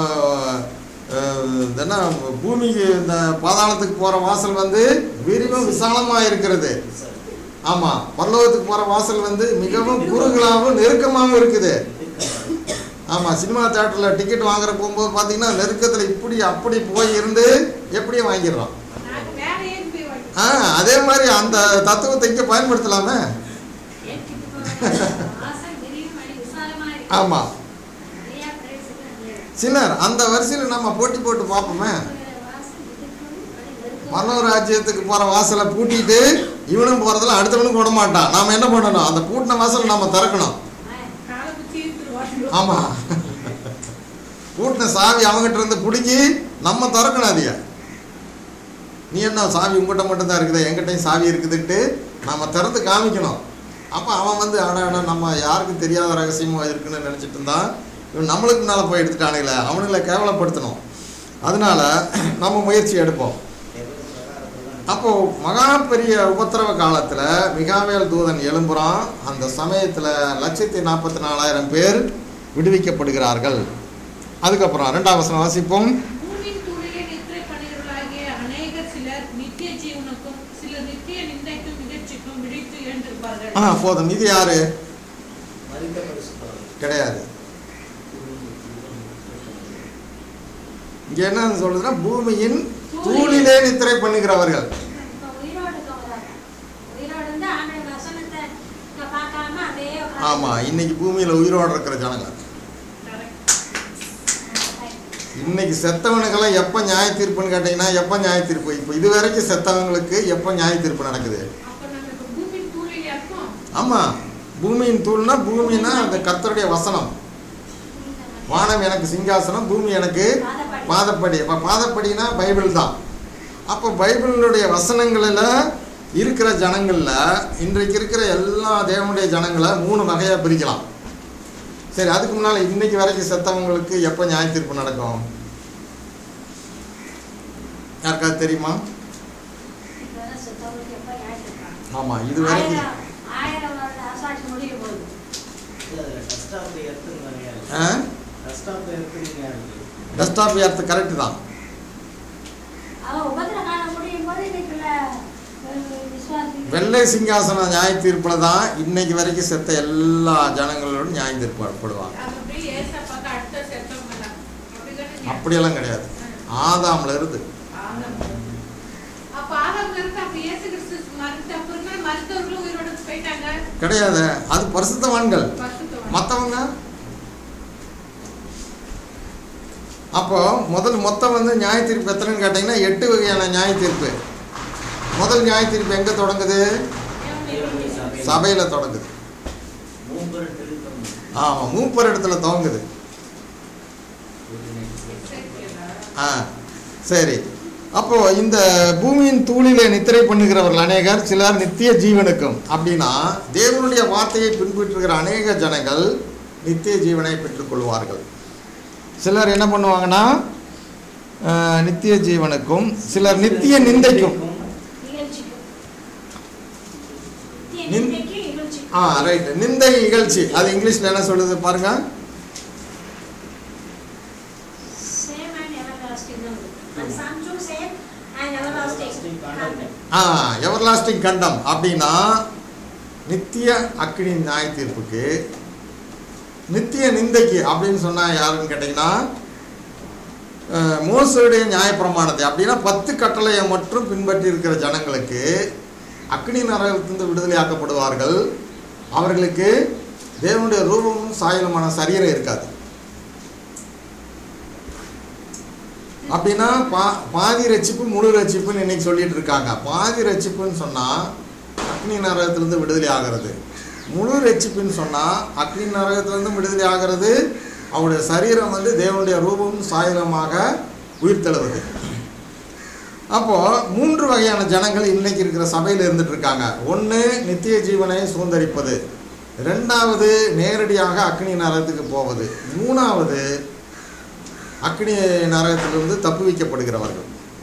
என்ன பூமிக்கு இந்த பாதாளத்துக்கு போகிற வாசல் வந்து விரிவும் விசாலமாக இருக்கிறது ஆமாம் பரலோகத்துக்கு போகிற வாசல் வந்து மிகவும் குறுகலாகவும் நெருக்கமாகவும் இருக்குது ஆமாம் சினிமா தேட்டரில் டிக்கெட் வாங்குற போகும்போது பார்த்தீங்கன்னா நெருக்கத்தில் இப்படி அப்படி போய் இருந்து எப்படியும் வாங்கிடுறோம் நாங்க வேற ஏன் போய் வாங்கி ஆ அதே மாதிரி அந்த தத்துவத்தை இங்கே பயன்படுத்தலாமே ஏற்றிட்டு போகிற வாசல் விரியும் வழி விசாலமா இருக்கு. ஆமாம் நிறையா பிரேசில் நிறைய. சிலர் அந்த வரிசையில் நம்ம போட்டி போட்டு பார்ப்போமே வாசல் விரிக்கும் வழி நெருக்கம். மனோராஜ்யத்துக்கு போகிற வாசலை பூட்டிட்டு இவனும் போகிறதுல அடுத்தவனும் விட மாட்டான் நாம் என்ன பண்ணணும் அந்த பூட்டின வாசலை நம்ம திறக்கணும் ஆ. காலை குத்தி இழுத்துருவாங்க ஆமாம் பூட்டின சாவி அவங்ககிட்ட இருந்து பிடுங்கி நம்ம திறக்கணும் அதைய நீ என்ன சாவி உங்ககிட்ட மட்டும்தான் இருக்குது என்கிட்டயும் சாவி இருக்குதுன்ட்டு நம்ம திறந்து காமிக்கணும் அப்போ அவன் வந்து அட அட நம்ம யாருக்கும் தெரியாத ரகசியமாக இருக்குன்னு நினச்சிட்டு இருந்தான் இவன் நம்மளுக்கு மேலே போய் எடுத்துட்டானுங்களே அவனுங்களை கேவலப்படுத்தணும் அதனால நம்ம முயற்சி எடுப்போம் அப்போ மகா பெரிய உபத்திரவ காலத்துல மிகாவேல் தூதன் எழும்புறான் அந்த சமயத்துல லட்சத்தி நாற்பத்தி நாலாயிரம் பேர் விடுவிக்கப்படுகிறார்கள் அதுக்கப்புறம் ரெண்டாம் வசனம் வாசிப்போம் பூமியின் தூளிலே நித்திரை பண்ணுகிறவர்களாகிய அநேகர் சிலர் நித்திய ஜீவனுக்கும் சிலர் நித்திய நிந்தைக்கும் நிகழ்ச்சிக்கும் விழித்து எழுந்திருப்பார்கள் ஆ போதும் இது யாரு மறித்த பரிசுத்தவான். கிடையாது இங்க என்ன சொல்றதுன்னா பூமியின் தூளிலே நித்திரை பண்ணுகிறவர்கள் இப்ப உயிரோடு இருக்கவங்க உயிரோடு இருந்து ஆண்டவர் வசனத்தை இங்க பார்க்காம அப்படியே உட்கார்ந்து- ஆமா இன்னைக்கு பூமியில உயிரோடு இருக்கிற ஜனங்க இன்னைக்கு செத்தவனுக்கெல்லாம் எப்போ நியாய தீர்ப்புன்னு கேட்டிங்கன்னா எப்போ நியாய தீர்ப்பு இப்போ இது வரைக்கும் செத்தவங்களுக்கு எப்போ நியாய தீர்ப்பு நடக்குது அப்ப நம்ம இப்ப பூமியின் தூளிலே இருக்கோம் ஆமாம் பூமியின் தூள்னா பூமினா அந்த கர்த்தருடைய வசனம் வானம் எனக்கு சிங்காசனம் பூமி எனக்கு பாதப்படி. பாதப்படி அப்போ பாதப்படினா பைபிள் தான் அப்போ பைபிளுடைய வசனங்களில் இருக்கிற ஜனங்களில் இன்றைக்கு இருக்கிற எல்லா தேவனுடைய ஜனங்களை மூணு வகையாக பிரிக்கலாம் சரி அதுக்கு முன்னால் இன்னைக்கு வரைக்கும் செத்தவங்களுக்கு எப்போ நியாய தீர்ப்பு நடக்கும் யாருக்காவது தெரியுமா இப்பதான் செத்தவங்களுக்கு எப்ப ஞாயிற்றுக்கிழமை. ஆமாம் இது வரைக்கும் ஆயிரம் ஆயிரம் வருட அரசாட்சி முடிய போகுது இல்ல, அதுல first of the earth ன்னு நிறையா இருக்கு. ஆ First of the earth ன்னு நிறையா இருக்கு. டஸ்ட் ஆஃப் எர்த் கரெக்டு தான் அவன் உபத்திர காலம் முடியும் போது இதுக்குள்ள விசுவாசி வெள்ளை சிங்காசன நியாய தீர்ப்பில் தான் இன்னைக்கு வரைக்கும் செத்த எல்லா ஜனங்களோடும் நியாய தீர்ப்படுவாங்க அது அப்படியே ஏசப்பாக்கு அடுத்த செத்தவங்க தான். அப்படிதானே? அப்படியெல்லாம் கிடையாது ஆதாம்ல இருந்து ஆதாம். அப்ப ஆதாம் இருந்து அப்ப இயேசு கிறிஸ்து மரித்த அப்புறம் தான் மரித்தவர்களும் உயிரோட போயிட்டாங்க கிடையாது அது பரிசுத்தவான்கள் பரிசுத்தவான். மற்றவங்க அப்போ முதல் மொத்தம் வந்து நியாய தீர்ப்பு எத்தனைன்னு கேட்டிங்கன்னா எட்டு வகையான நியாய தீர்ப்பு முதல் நியாய தீர்ப்பு எங்கே தொடங்குது தேவனுடைய சபை. சபையில் தொடங்குது மூப்பர் திருத்தம். ஆமாம் மூப்பர் இடத்துல துவங்குது எசேக்கியேலா? ஆ சரி அப்போ இந்த பூமியின் தூளிலே நித்திரை பண்ணுகிறவர்கள் அநேகர் சிலர் நித்திய ஜீவனுக்கும் அப்படின்னா தேவனுடைய வார்த்தையை பின்பற்றுகிற அநேக ஜனங்கள் நித்திய ஜீவனை பெற்றுக்கொள்வார்கள் சிலர் என்ன பண்ணுவாங்கன்னா ஆ, நித்திய ஜீவனுக்கும் சிலர் நித்திய நிந்தைக்கும் நிகழ்ச்சிக்கும் நின்- நிந்தைக்கு நிகழ்ச்சிக்கும் ஆ ரைட் நிந்தை இகழ்ச்சி அது இங்கிலீஷ்ல என்ன சொல்லுது பாருங்க Same and everlasting தான் வரும். And some too same and everlasting. Amen. ஆ எவர்லாஸ்டிங் கண்டம் அப்படின்னா நித்திய அக்கினி நியாய தீர்ப்புக்கு நித்திய நிந்தைக்கு அப்படின்னு சொன்னா யாருன்னு கேட்டிங்கன்னா அஹ், மோசேயுடைய நியாயப்பிரமாணத்தை அப்படின்னா பத்து கட்டளையை மட்டும் பின்பற்றி இருக்கிற ஜனங்களுக்கு அக்னி நரகத்திலிருந்து விடுதலையாக்கப்படுவார்கள் அவர்களுக்கு தேவனுடைய ரூபமும் சாயலுமான சரீரம் இருக்காது அப்படின்னா பா பாதி ரட்சிப்பு முழு ரட்சிப்புன்னு இன்னைக்கு சொல்லிட்டு இருக்காங்க பாதி ரட்சிப்புன்னு சொன்னால் அக்னி நரகத்திலிருந்து விடுதலை ஆகிறது முழு ரட்சிப்புன்னு சொன்னால் அக்னி நரகத்திலிருந்து விடுதலை ஆகிறது அவருடைய சரீரம் வந்து தேவனுடைய ரூபமும் சாயலமாக உயிர்த்தெழுவது அப்போது மூன்று வகையான ஜனங்கள் இன்னைக்கு இருக்கிற சபையில் இருந்துட்டு இருக்காங்க ஒன்று நித்திய ஜீவனை சுதந்திரிப்பது ரெண்டாவது நேரடியாக அக்னி நரகத்துக்கு போவது மூணாவது அக்னி நரகத்திலிருந்து தப்புவிக்கப்படுகிறவர்கள்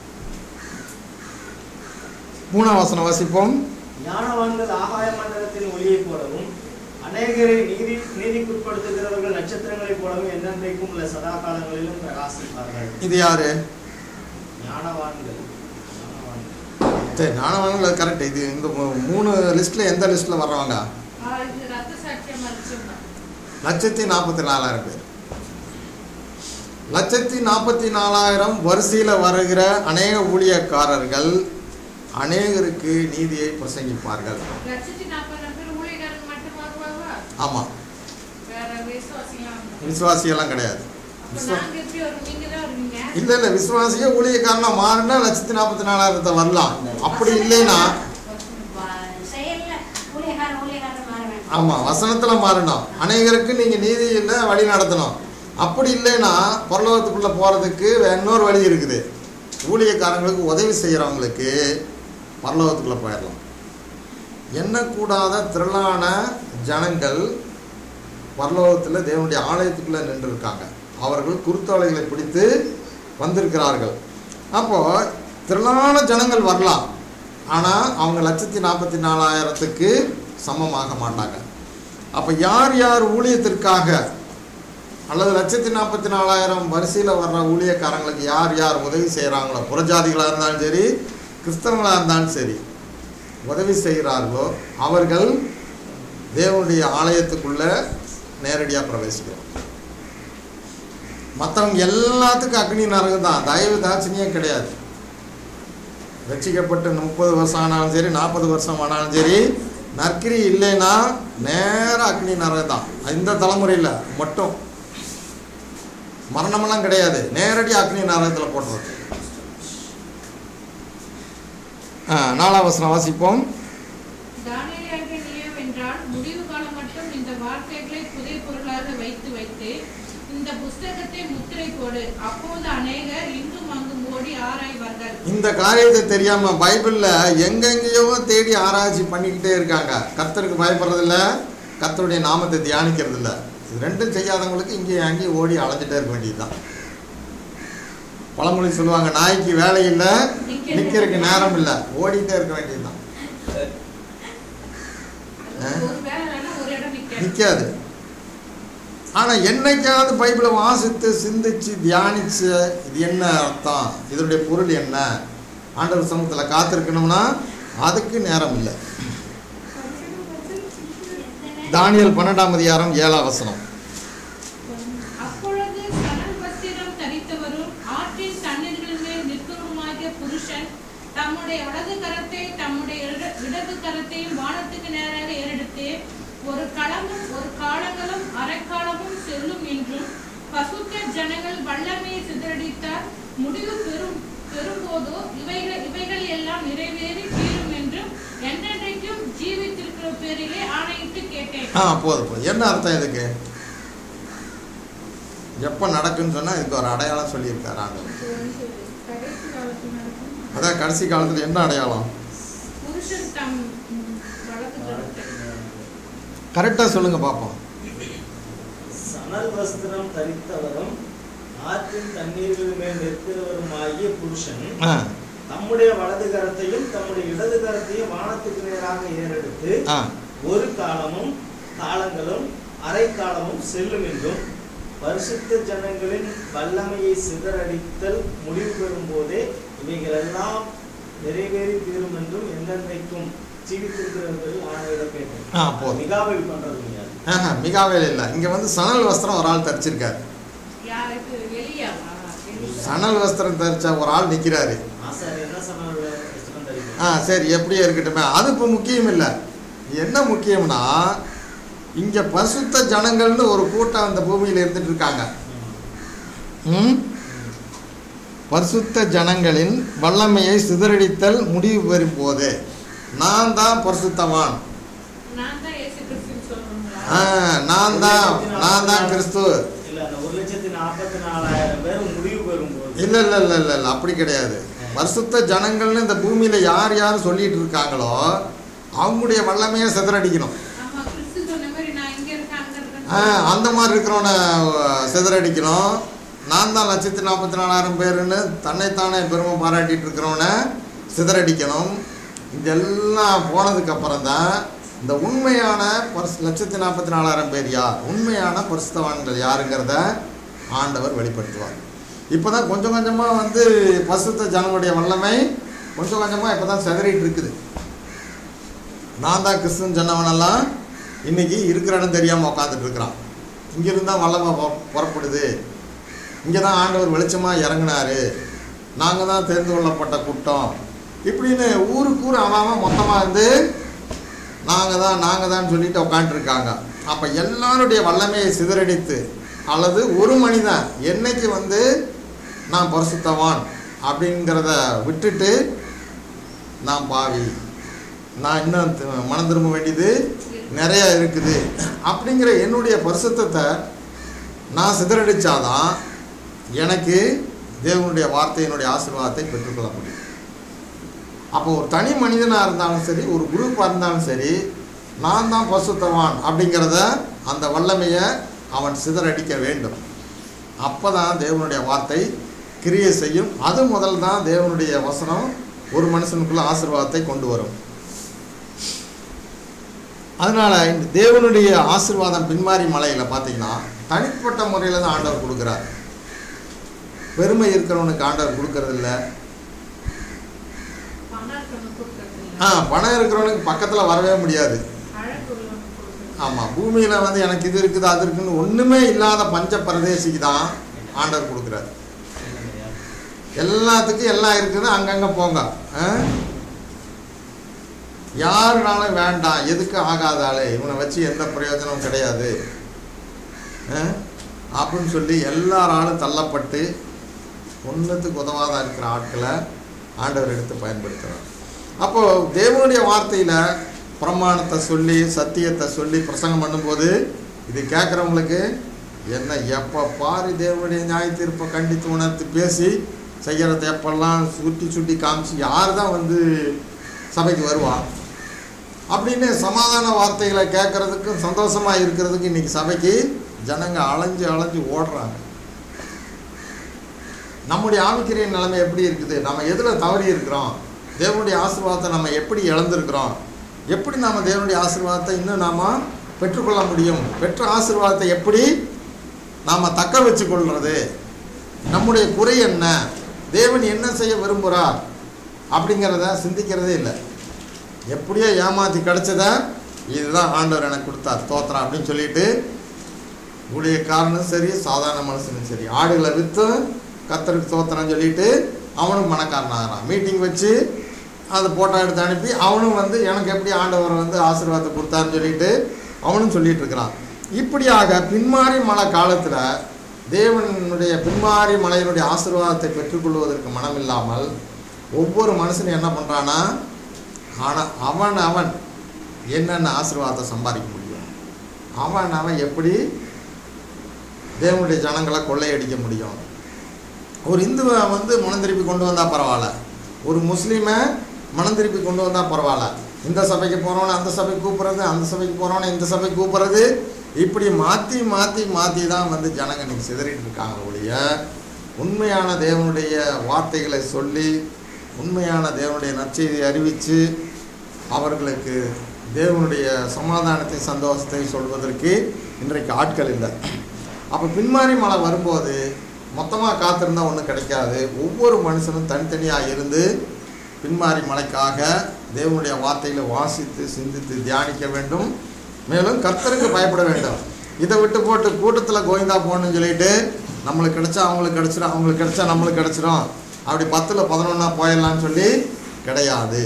மூணாம் வசனம் வாசிப்போம் ஞானவான்கள் ஆகாய மண்டலத்தின் ஒளியைப் போலவும் அநேகரை நீதி நீதிக்குட்படுத்துகிறவர்கள் நட்சத்திரங்களைப் போலவும் என்றென்றைக்கும் உள்ள சதா காலங்களிலும் பிரகாசிப்பார்கள் இது யாரு ஞானவான்கள் ஞானவான்கள். சரி ஞானவான்கள் அது கரெக்ட் இது இந்த மூ- மூணு லிஸ்ட்ல எந்த லிஸ்ட்ல வர்றவங்க ஆ, இது ரத்த சாட்சியம் மறிச்சவங்க. லட்சத்தி நாற்பத்தி நாலாயிரம் பேர் லட்சத்தி நாற்பத்தி நாலாயிரம் வரிசையில் வருகிற அநேக ஊழியக்காரர்கள் அநேகருக்கு நீதியை பிரசங்கிப்பார்கள் லட்சத்தி நாற்பதாயிரம் பேர் ஊழியக்காரங்க மட்டும் வருவாங்க ஆமாம் வேற விசுவாசியம் விசுவாசியெல்லாம் கிடையாது அப்ப விசுவா நாங்க எப்படி வருவோம் நீங்க தான் வருவீங்க இல்லை இல்லை விசுவாசியே ஊழியக்காரனா மாறினா லட்சத்தி நாற்பத்தி நாலாயிரத்தை வரலாம் அப்படி இல்லைன்னா வ- செயல்ல ஊழியக்காரன் ஊழியக்காரன் மாற வேண்டும் ஆமாம் வசனத்தில் மாறணும் அநேகருக்கு நீங்கள் நீதியில் வழி நடத்தணும் அப்படி இல்லைன்னா பரலோகத்துக்குள்ளே போகிறதுக்கு இன்னொரு வழி இருக்குது ஊழியக்காரங்களுக்கு உதவி செய்கிறவங்களுக்கு பரலோகத்துக்குள்ளே போயிடலாம் எண்ணக்கூடாத திரளான ஜனங்கள் பரலோகத்தில் தேவனுடைய ஆலயத்துக்குள்ளே நின்று இருக்காங்க அவர்கள் குருத்தோலைகளை பிடித்து வந்திருக்கிறார்கள் அப்போது திரளான ஜனங்கள் வரலாம் ஆனால் அவங்க லட்சத்தி நாற்பத்தி நாலாயிரத்துக்கு சமமாக மாட்டாங்க அப்போ யார் யார் ஊழியத்திற்காக அல்லது லட்சத்தி நாற்பத்தி நாலாயிரம் வரிசையில் வர்ற ஊழியக்காரங்களுக்கு யார் யார் உதவி செய்கிறாங்களோ புறஜாதிகளாக இருந்தாலும் சரி கிறிஸ்தவங்களாக இருந்தாலும் சரி உதவி செய்கிறார்களோ அவர்கள் தேவனுடைய ஆலயத்துக்குள்ளே நேரடியாக பிரவேசிக்கிறோம் மற்றவங்க எல்லாத்துக்கும் அக்னி நரகம் தான் தயவு தாட்சணியே கிடையாது ரட்சிக்கப்பட்டு முப்பது வருஷம் ஆனாலும் சரி நாற்பது வருஷம் ஆனாலும் சரி நற்கிரி இல்லைன்னா நேராக அக்னி நரகம் தான் இந்த தலைமுறையில் மட்டும் மரணமெல்லாம் கிடையாது நேரடி அக்னி நரகத்தில் போட்டுறது ஆ, நாலாம் வசனம் வாசிப்போம் தானியேலியாகிய நீயும் என்றால் முடிவு காலம் மட்டும் இந்த வார்த்தைகளை புதிய பொருளாக வைத்து வைத்து இந்த புஸ்தகத்தை முத்திரை போடு அப்போது அநேகர் இங்கும் அங்கும் ஓடி ஆராய்வார்கள் இந்த காரியத்தை தெரியாம பைபிள்ல எங்கெங்கேயோ தேடி ஆராய்ச்சி பண்ணிக்கிட்டே இருக்காங்க கர்த்தருக்கு பயப்படுறதில்ல கர்த்தருடைய நாமத்தை தியானிக்கிறது இல்ல இது ரெண்டும் செய்யாதவங்களுக்கு இங்கேயும் அங்கேயும் ஓடி அலைஞ்சிட்டே இருக்க வேண்டியதுதான் பழமொழி சொல்லுவாங்க நாய்க்கு வேலை இல்லை நிக்கிறதுக்கு நேரம் இல்லை ஓடிட்டே இருக்க வேண்டியதுதான் ஆ? ஒரு வேலை இல்லைன்னா ஒரு இடம் நிற்க நிற்காது ஆனால் என்னைக்காவது பைபிளை வாசித்து சிந்திச்சு தியானிச்சு இது என்ன அர்த்தம் இதனுடைய பொருள் என்ன ஆண்டவர் சமூகத்தில் காத்திருக்கணும்னா அதுக்கு நேரம் இல்லை தானியல் பன்னெண்டாம் அதிகாரம் ஏழாம் வசனம் அப்பொழுது சணல் வஸ்திரம் தரித்தவரும் ஆற்றின் தண்ணீர்களின் மேல் நிற்கிறவருமாகிய புருஷன் தம்முடைய வலது கரத்தை தம்முடைய இட- இடது கரத்தையும் வானத்துக்கு நேராக ஏறெடுத்து ஒரு களமும் ஒரு காலங்களும் அரைக்காலமும் செல்லும் என்றும் பசுத்த ஜனங்கள் வல்லமையை சிதறடித்தால் முடிவு பெறும் பெறும்போதோ இவைகள் இவைகள் எல்லாம் நிறைவேறி தீரும் என்றும் என்றென்றைக்கும் ஜீவித்திருக்கிற பேரிலே ஆணையிட்டு கேட்டேன் ஆ போதும் போதும் என்ன அர்த்தம் இதுக்கு எப்போ நடக்குன்னு சொன்னால் இதுக்கு ஒரு அடையாளம் சொல்லியிருக்காரு ஆண்டவர் கடைசி காலத்தில் நடக்கும் அதான் கடைசி காலத்தில் என்ன அடையாளம் புருஷன் தம் ம், வலது கரத்தை கரெக்டாக சொல்லுங்கள் பார்ப்போம் சணல் வஸ்திரம் தரித்தவரும் ஆற்றின் தண்ணீர்கள் மேல் நிற்கிறவருமாகிய புருஷன் ஆ தம்முடைய வலது கரத்தையும் தம்முடைய இடது கரத்தையும் வானத்துக்கு நேராக ஏறெடுத்து ஆ ஒரு காலமும் காலங்களும் அரை காலமும் செல்லும் என்றும் பரிசுத்த ஜனங்களின் வல்லமையை சிதறடித்தல் முடிவு பெறும் போதே இவைகளெல்லாம் நிறைவேறி தீரும் என்றும் என்னென்றைக்கும் ஜீவித்திருக்கிறவர்கள் ஆணையிட கேட்டேன் ஆ, போதும். மிகாவில் பண்றது முடியாது ஆஹா மிகாவேல் இல்லை இங்கே வந்து சணல் வஸ்திரம் ஒரு ஆள் தரிச்சிருக்காரு யாருக்கு எலியாவா எலியா சணல் வஸ்திரம் தரிச்ச ஒரு ஆள் நிற்கிறாரு ஆசாரி என்ன சொன்னார் வஸ்திரம் தரிக்கும் ஆ சரி எப்படியே இருக்கட்டுமே அது இப்போ முக்கியம் இல்லை என்ன முக்கியம்னா இங்கே பசுத்த ஜனங்கள்னு ஒரு கூட்டம் அந்த பூமியில் இருந்துட்டு இருக்காங்க ம் பரிசுத்த ஜனங்களின் வல்லமையை சிதறடித்தல் முடிவு பெறும் போது நான் தான் பரிசுத்தவான் நான் தான் இயேசு கிறிஸ்துன்னு சொல்றேங்களா ஆ, நான் தான் நான் தான் கிறிஸ்து இல்ல அந்த ஒரு லட்சத்தி நாற்பத்தி நாலாயிரம் பேர் முடிவு பெறும்போது இல்லை இல்லை இல்லை இல்லை இல்லை அப்படி கிடையாது பரிசுத்த ஜனங்கள்னு இந்த பூமியில் யார் யார் சொல்லிட்டு இருக்காங்களோ அவங்களுடைய வல்லமையை சிதறடிக்கணும் ஆமா கிறிஸ்து சொன்ன மாதிரி நான் இங்க இருக்கேன் அங்க ஆ, இருக்கேன் அந்த மாதிரி இருக்கிறவனை சிதறடிக்கணும் நான் தான் லட்சத்தி நாற்பத்தி நாலாயிரம் பேருன்னு தன்னைத்தானே பெருமை பாராட்டிட்டு இருக்கிறவனை சிதறடிக்கணும் இதெல்லாம் போனதுக்கு அப்புறம் தான் இந்த உண்மையான பரிசு லட்சத்தி நாற்பத்தி நாலாயிரம் பேர் யார் உண்மையான பரிசுத்தவான்கள் யாருங்கிறத ஆண்டவர் வெளிப்படுத்துவார் இப்போ தான் கொஞ்சம் கொஞ்சமாக வந்து பரிசுத்த ஜனங்களுடைய வல்லமை கொஞ்சம் கொஞ்சமாக இப்போ தான் சிதறிட்டு இருக்குது நான் தான் கிறிஸ்துன்னு சொன்னவனெல்லாம் இன்னைக்கு இருக்கிற இடம் தெரியாமல் உட்காந்துட்டு இருக்கிறான் இங்கிருந்து தான் வல்லமை பொ- புறப்படுது இங்கே தான் ஆண்டவர் வெளிச்சமாக இறங்குனாரு நாங்கள் தான் தெரிந்து கொள்ளப்பட்ட கூட்டம் இப்படின்னு ஊருக்கு ஊர் அவன் அவன் மொத்தமாக இருந்து நாங்கள் தான் நாங்கள் தான் சொல்லிட்டு உட்காந்துருக்காங்க அப்போ எல்லாருடைய வல்லமையை சிதறடித்து அல்லது ஒரு மனிதன் என்னைக்கு வந்து நான் பரிசுத்தவான் அப்படிங்கிறத விட்டுட்டு நான் பாவி நான் இன்னும் தி- மனம் திரும்ப வேண்டியது நிறைய இருக்குது அப்படிங்கிற என்னுடைய பரிசுத்தத்தை நான் சிதறடிச்சாதான் எனக்கு தேவனுடைய வார்த்தையினுடைய ஆசீர்வாதத்தை பெற்றுக்கொள்ள முடியும் அப்போ ஒரு தனி மனிதனாக இருந்தாலும் சரி ஒரு குரூப்பாக இருந்தாலும் சரி நான் தான் பசுத்தவான் அப்படிங்கிறத அந்த வல்லமையை அவன் சிதறடிக்க வேண்டும் அப்போ தான் தேவனுடைய வார்த்தை கிரியை செய்யும் அது முதல் தான் தேவனுடைய வசனம் ஒரு மனுஷனுக்குள்ள ஆசீர்வாதத்தை கொண்டு வரும் அதனால் இந்த தேவனுடைய ஆசீர்வாதம் பின்மாரி மலையில் பார்த்தீங்கன்னா தனிப்பட்ட முறையில் தான் ஆண்டவர் கொடுக்குறார் பெருமை இருக்கிறவனுக்கு ஆண்டவர் கொடுக்கறதில்ல பணம் இருக்கணும் கொடுக்கறது ஆ பணம் இருக்கிறவனுக்கு பக்கத்தில் வரவே முடியாது அழகுள்ளவனுக்கு கொடுக்கறது ஆமாம் பூமியில் வந்து எனக்கு இது இருக்குது அது இருக்குன்னு ஒன்றுமே இல்லாத பஞ்ச பரதேசிக்கு தான் ஆண்டவர் கொடுக்குறாரு எல்லாத்துக்கும் எல்லாம் இருக்குது அங்கங்கே போங்க ஆ? யாருனாலும் வேண்டாம் எதுக்கு ஆகாத ஆளே இவனை வச்சு எந்த பிரயோஜனமும் கிடையாது ஆ? அப்படின்னு சொல்லி எல்லாராலும் தள்ளப்பட்டு ஒன்றுத்துக்கு உதவாத இருக்கிற ஆட்களை ஆண்டவர் எடுத்து பயன்படுத்துகிறார் அப்போது தேவனுடைய வார்த்தையில் பிரமாணத்தை சொல்லி சத்தியத்தை சொல்லி பிரசங்கம் பண்ணும்போது இது கேட்குறவங்களுக்கு என்ன எப்போ பாரு தேவனுடைய நியாய தீர்ப்பை கண்டித்து உணர்த்தி பேசி செய்கிறத எப்பெல்லாம் சுட்டி சுட்டி காமிச்சு யார் தான் வந்து சபைக்கு வருவா அப்படின்னு சமாதான வார்த்தைகளை கேட்கறதுக்கும் சந்தோஷமாக இருக்கிறதுக்கு இன்னைக்கு சபைக்கு ஜனங்க அலைஞ்சு அலைஞ்சு ஓடுறாங்க நம்முடைய ஆவிக்கிரிய நிலைமை எப்படி இருக்குது நம்ம எதில் தவறி இருக்கிறோம் தேவனுடைய ஆசீர்வாதத்தை நம்ம எப்படி இழந்திருக்கிறோம் எப்படி நாம் தேவனுடைய ஆசீர்வாதத்தை இன்னும் நாம் பெற்றுக்கொள்ள முடியும் பெற்ற ஆசீர்வாதத்தை எப்படி நாம் தக்க வச்சு கொள்வது நம்முடைய குறை என்ன தேவன் என்ன செய்ய விரும்புகிறார் அப்படிங்கிறத சிந்திக்கிறதே இல்லை எப்படியோ ஏமாற்றி கிடச்சத இதுதான் ஆண்டவர் எனக்கு கொடுத்தார் தோத்திரம் அப்படின்னு சொல்லிட்டு ஊழியக்காரனும் சரி சாதாரண மனுஷனும் சரி ஆடுகளை விற்று கத்தருக்கு தோத்திரம் சொல்லிட்டு அவனும் பணக்காரன் ஆகிறான் மீட்டிங் வச்சு அதை போட்டோ எடுத்து அனுப்பி அவனும் வந்து எனக்கு எப்படி ஆண்டவர் வந்து ஆசீர்வாதத்தை கொடுத்தாருன்னு சொல்லிட்டு அவனும் சொல்லிட்டு இருக்கிறான் இப்படியாக பின்மாறி மழை காலத்தில் தேவனுடைய பின்மாறி மலையினுடைய ஆசீர்வாதத்தை பெற்றுக்கொள்வதற்கு மனம் இல்லாமல் ஒவ்வொரு மனுஷனும் என்ன பண்ணுறான்னா ஆனால் அவன் அவன் என்னென்ன ஆசீர்வாதத்தை சம்பாதிக்க முடியும் அவன் அவன் எப்படி தேவனுடைய ஜனங்களை கொள்ளையடிக்க முடியும் ஒரு இந்துவை வந்து மனம் திருப்பி கொண்டு வந்தால் பரவாயில்ல ஒரு முஸ்லீமை மனம் திருப்பி கொண்டு வந்தால் பரவாயில்ல இந்த சபைக்கு போகிறவனை அந்த சபைக்கு கூப்பிட்றது அந்த சபைக்கு போகிறவனை இந்த சபைக்கு கூப்பிட்றது இப்படி மாற்றி மாற்றி மாற்றி தான் வந்து ஜனங்க இன்னைக்கு சிதறிட்டு இருக்காங்க ஒழிய உண்மையான தேவனுடைய வார்த்தைகளை சொல்லி உண்மையான தேவனுடைய நற்செய்தியை அறிவித்து அவர்களுக்கு தேவனுடைய சமாதானத்தை சந்தோஷத்தை சொல்வதற்கு இன்றைக்கு ஆட்கள் இல்லை அப்போ பின்மாறி மழை வரும்போது மொத்தமாக காத்திருந்தா ஒன்றும் கிடைக்காது ஒவ்வொரு மனுஷனும் தனித்தனியாக இருந்து பின்மாறி மழைக்காக தேவனுடைய வார்த்தைகளை வாசித்து சிந்தித்து தியானிக்க வேண்டும் மேலும் கர்த்தருக்கு பயப்பட வேண்டும் இதை விட்டு போட்டு கூட்டத்தில் கோவிந்தா போகணும்னு சொல்லிட்டு நம்மளுக்கு கிடைச்சா அவங்களுக்கு கிடைச்சிடும் அவங்களுக்கு கிடைச்சா நம்மளுக்கு கிடைச்சிடும் அப்படி பத்தில் பதினொன்னா போயிடலாம்னு சொல்லி கிடையாது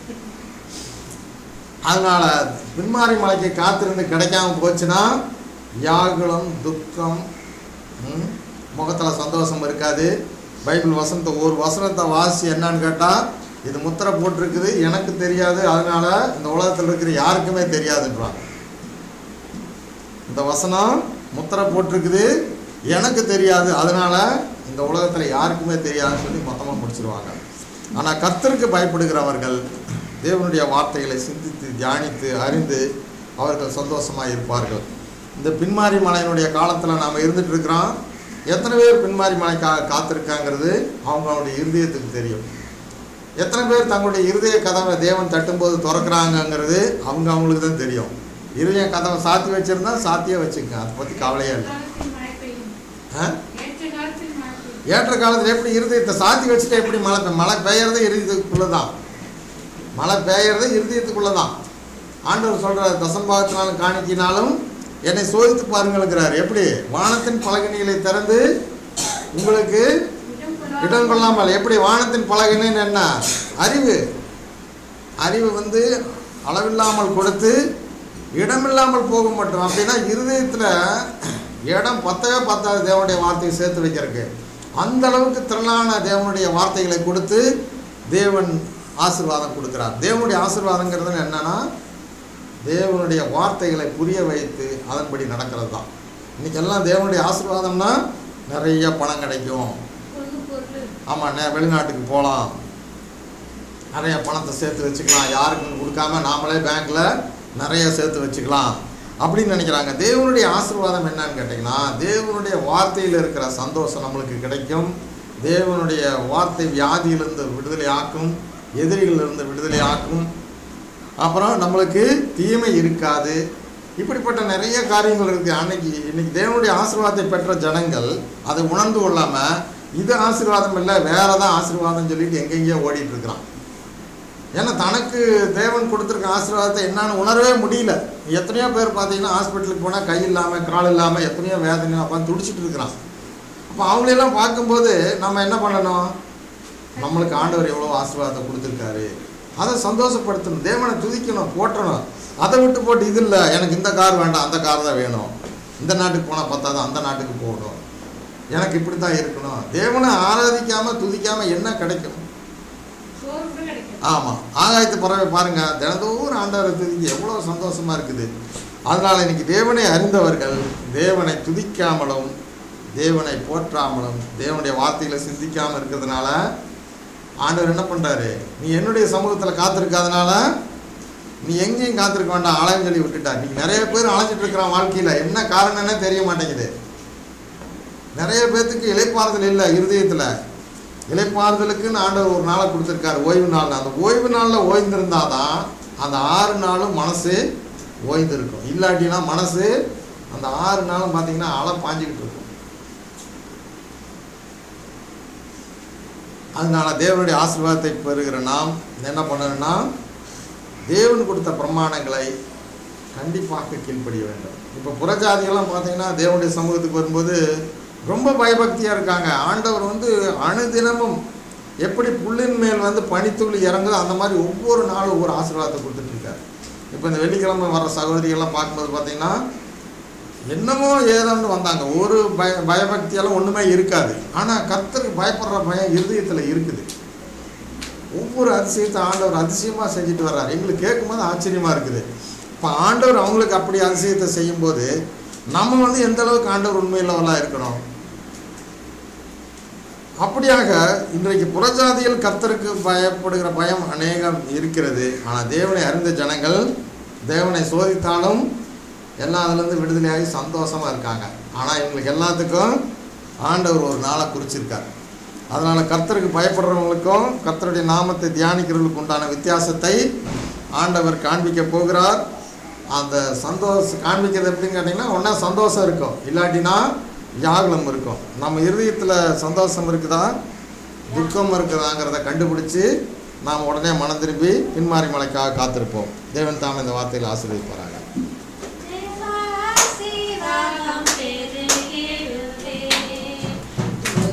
அதனால பின்மாரி மலைக்கு காத்திருந்து கிடைக்காம போச்சுன்னா வியாகுலம் துக்கம் ம், முகத்துல சந்தோஷம் இருக்காது பைபிள் வசனத்தை ஒரு வசனத்தை வாசி என்னன்னு கேட்டால் இது முத்திரை போட்டிருக்குது எனக்கு தெரியாது அதனால இந்த உலகத்தில் இருக்கிற யாருக்குமே தெரியாதுன்றாங்க இந்த வசனம் முத்திரை போட்டிருக்குது எனக்கு தெரியாது அதனால இந்த உலகத்தில் யாருக்குமே தெரியாதுன்னு சொல்லி மொத்தமாக முடிச்சிருவாங்க ஆனால் கர்த்தருக்கு பயப்படுகிறவர்கள் தேவனுடைய வார்த்தைகளை சிந்தித்து தியானித்து அறிந்து அவர்கள் சந்தோஷமாக இருப்பார்கள் இந்த பின்மாரி மலையினுடைய காலத்தில் நாம் இருந்துட்டு இருக்கிறோம் எத்தனை பேர் பின்மாரி மலைக்காக காத்திருக்காங்கிறது அவங்களுடைய இருதயத்துக்கு தெரியும் எத்தனை பேர் தங்களுடைய இருதய கதவை தேவன் தட்டும்போது திறக்கிறாங்கங்கிறது அவங்க அவங்களுக்கு தான் தெரியும் இருதய கதவை சாத்தி வச்சிருந்தா சாத்தியே வச்சுக்கங்க அதை பற்றி கவலையே இல்லை காலத்தில் மழை பெய்யும் ஆ? ஏற்ற காலத்தில் மழை பெய்யும் ஏற்ற காலத்தில் எப்படி இருதயத்தை சாத்தி வச்சுட்டு எப்படி மழை பெய்யும்? மழை பெய்யறது இருதயத்துக்குள்ளே தான் மழை பெய்யறது இருதயத்துக்குள்ளே தான் ஆண்டவர் சொல்கிற தசம்பாவத்தினாலும் காணிக்கினாலும் என்னை சோதித்து பாருங்கள்ங்கிறார் எப்படி வானத்தின் பலகணிகளை திறந்து உங்களுக்கு இடம் கொள்ளாமல் இடம் கொள்ளாமல் எப்படி வானத்தின் பலகணின்னு என்ன அறிவு அறிவு வந்து அளவில்லாமல் கொடுத்து இடமில்லாமல் போக மாட்டோம் அப்படின்னா இருதயத்தில் இடம் பத்தவே பத்தாது தேவனுடைய வார்த்தையை சேர்த்து வைக்கிறதுக்கு அந்த அளவுக்கு திரளான தேவனுடைய வார்த்தைகளை கொடுத்து தேவன் ஆசீர்வாதம் கொடுக்குறார் தேவனுடைய ஆசீர்வாதங்கிறது என்னன்னா தேவனுடைய வார்த்தைகளை புரிய வைத்து அதன்படி நடக்கிறது தான் இன்னைக்கு எல்லாம் தேவனுடைய ஆசீர்வாதம்னா நிறைய பணம் கிடைக்கும் பொண்ணு பொருள் ஆமாம் நே வெளிநாட்டுக்கு போகலாம் நிறைய பணத்தை சேர்த்து வச்சுக்கலாம் யாருக்கும் கொடுக்காம நாமளே பேங்க்கில் நிறைய சேர்த்து வச்சுக்கலாம் அப்படின்னு நினைக்கிறாங்க தேவனுடைய ஆசீர்வாதம் என்னன்னு கேட்டிங்கன்னா தேவனுடைய வார்த்தையில் இருக்கிற சந்தோஷம் நம்மளுக்கு கிடைக்கும் தேவனுடைய வார்த்தை வியாதியிலிருந்து விடுதலை ஆக்கும் எதிரிகளிலிருந்து விடுதலை ஆக்கும் அப்புறம் நம்மளுக்கு தீமை இருக்காது இப்படிப்பட்ட நிறைய காரியங்கள் இருக்குது அன்னைக்கு இன்னைக்கு தேவனுடைய ஆசீர்வாதத்தை பெற்ற ஜனங்கள் அதை உணர்ந்து கொள்ளாமல் இது ஆசீர்வாதம் இல்லை வேற தான் ஆசீர்வாதம் சொல்லிட்டு எங்கெங்கேயோ ஓடிட்டு இருக்கிறான் ஏன்னா தனக்கு தேவன் கொடுத்துருக்க ஆசீர்வாதத்தை என்னன்னு உணரவே முடியல எத்தனையோ பேர் பார்த்தீங்கன்னா ஹாஸ்பிட்டலுக்கு போனால் கை இல்லாமல் கால் இல்லாமல் எத்தனையோ வேதனை உட்காந்து துடிச்சிட்டு இருக்கிறான் அப்போ அவங்களெல்லாம் பார்க்கும்போது நம்ம என்ன பண்ணணும் நம்மளுக்கு ஆண்டவர் எவ்வளோ ஆசீர்வாதத்தை கொடுத்துருக்காரு அதை சந்தோஷப்படுத்தணும் தேவனை துதிக்கணும் போற்றணும் அதை விட்டு போட்டு இது இல்லை எனக்கு இந்த கார் வேண்டாம் அந்த கார் தான் வேணும் இந்த நாட்டுக்கு போனால் பத்தாது அந்த நாட்டுக்கு போகணும் எனக்கு இப்படி தான் இருக்கணும் தேவனை ஆராதிக்காமல் துதிக்காமல் என்ன கிடைக்கும் சோறு கூட கிடைக்கும் ஆமாம் ஆகாயத்து பறவை பாருங்க தினந்தோறும் ஆண்டவரை துதிக்க எவ்வளோ சந்தோஷமா இருக்குது அதனால் இன்னைக்கு தேவனை அறிந்தவர்கள் தேவனை துதிக்காமலும் தேவனை போற்றாமலும் தேவனுடைய வார்த்தைகளை சிந்திக்காமல் இருக்கிறதுனால ஆண்டவர் என்ன பண்ணுறாரு நீ என்னுடைய சமூகத்தில் காத்திருக்காதனால நீ எங்கேயும் காத்திருக்க வேண்டாம் அலைன்னு சொல்லி விட்டுட்டார் நீ நிறைய பேர் அலைஞ்சிட்டு இருக்கிறான் வாழ்க்கையில் என்ன காரணம்னே தெரிய மாட்டேங்குது நிறைய பேர்த்துக்கு இலைப்பாறுதல் இல்லை இருதயத்தில் இலைப்பாறுதலுக்குன்னு ஆண்டவர் ஒரு நாளை கொடுத்துருக்காரு ஓய்வு நாள் அந்த ஓய்வு நாளில் ஓய்ந்திருந்தால் தான் அந்த ஆறு நாளும் மனசு ஓய்ந்திருக்கும் இல்லாட்டினா மனசு அந்த ஆறு நாளும் பார்த்தீங்கன்னா அலை பாஞ்சிக்கிட்டு இருக்கும் அதனால தேவனுடைய ஆசீர்வாதத்தை பெறுகிற நாம் என்ன பண்ணணும்னா தேவன் கொடுத்த பிரமாணங்களை கண்டிப்பாக கீழ்ப்படிய வேண்டும் இப்போ புறஜாதிகள்லாம் பார்த்தீங்கன்னா தேவனுடைய சமூகத்துக்கு வரும்போது ரொம்ப பயபக்தியாக இருக்காங்க ஆண்டவர் வந்து அணுதினமும் எப்படி புல்லின் மேல் வந்து பனித்துளி இறங்குதோ அந்த மாதிரி ஒவ்வொரு நாளும் ஒவ்வொரு ஆசீர்வாதத்தை கொடுத்துட்ருக்காரு இப்போ இந்த வெள்ளிக்கிழமை வர சகோதரிகள்லாம் பார்க்கும்போது பார்த்தீங்கன்னா என்னமோ ஏதோன்னு வந்தாங்க ஒரு பய பயபக்தியெல்லாம் ஒன்றுமே இருக்காது ஆனால் கர்த்தருக்கு பயப்படுற பயம் இருதயத்தில் இருக்குது ஒவ்வொரு அதிசயத்தை ஆண்டவர் அதிசயமாக செஞ்சுட்டு வர்றாரு எங்களுக்கு கேட்கும்போது ஆச்சரியமாக இருக்குது இப்போ ஆண்டவர் அவங்களுக்கு அப்படி அதிசயத்தை செய்யும்போது நம்ம வந்து எந்த அளவுக்கு ஆண்டவர் உண்மையில்லவெல்லாம் இருக்கணும் அப்படியாக இன்றைக்கு புறஜாதிகள் கர்த்தருக்கு பயப்படுகிற பயம் அநேகம் இருக்கிறது ஆனால் தேவனை அறிந்த ஜனங்கள் தேவனை சோதித்தாலும் எல்லாம் அதுலேருந்து விடுதலையாகி சந்தோஷமாக இருக்காங்க ஆனால் இவங்களுக்கு எல்லாத்துக்கும் ஆண்டவர் ஒரு நாளை குறிச்சிருக்கார் அதனால் கர்த்தருக்கு பயப்படுறவங்களுக்கும் கர்த்தருடைய நாமத்தை தியானிக்கிறவர்களுக்கு உண்டான வித்தியாசத்தை ஆண்டவர் காண்பிக்க போகிறார் அந்த சந்தோஷம் காண்பிக்கிறது எப்படின்னு கேட்டிங்கன்னா ஒன்றா சந்தோஷம் இருக்கும் இல்லாட்டினா வியாகுலம் இருக்கும் நம்ம இருதயத்தில் சந்தோஷம் இருக்குதா துக்கம் இருக்குதாங்கிறத கண்டுபிடிச்சி நாம் உடனே மனம் திரும்பி பின்மாறி மலைக்காக காத்திருப்போம் தேவன் தாம் இந்த வார்த்தையில் ஆசீர்வதிப்பாராங்க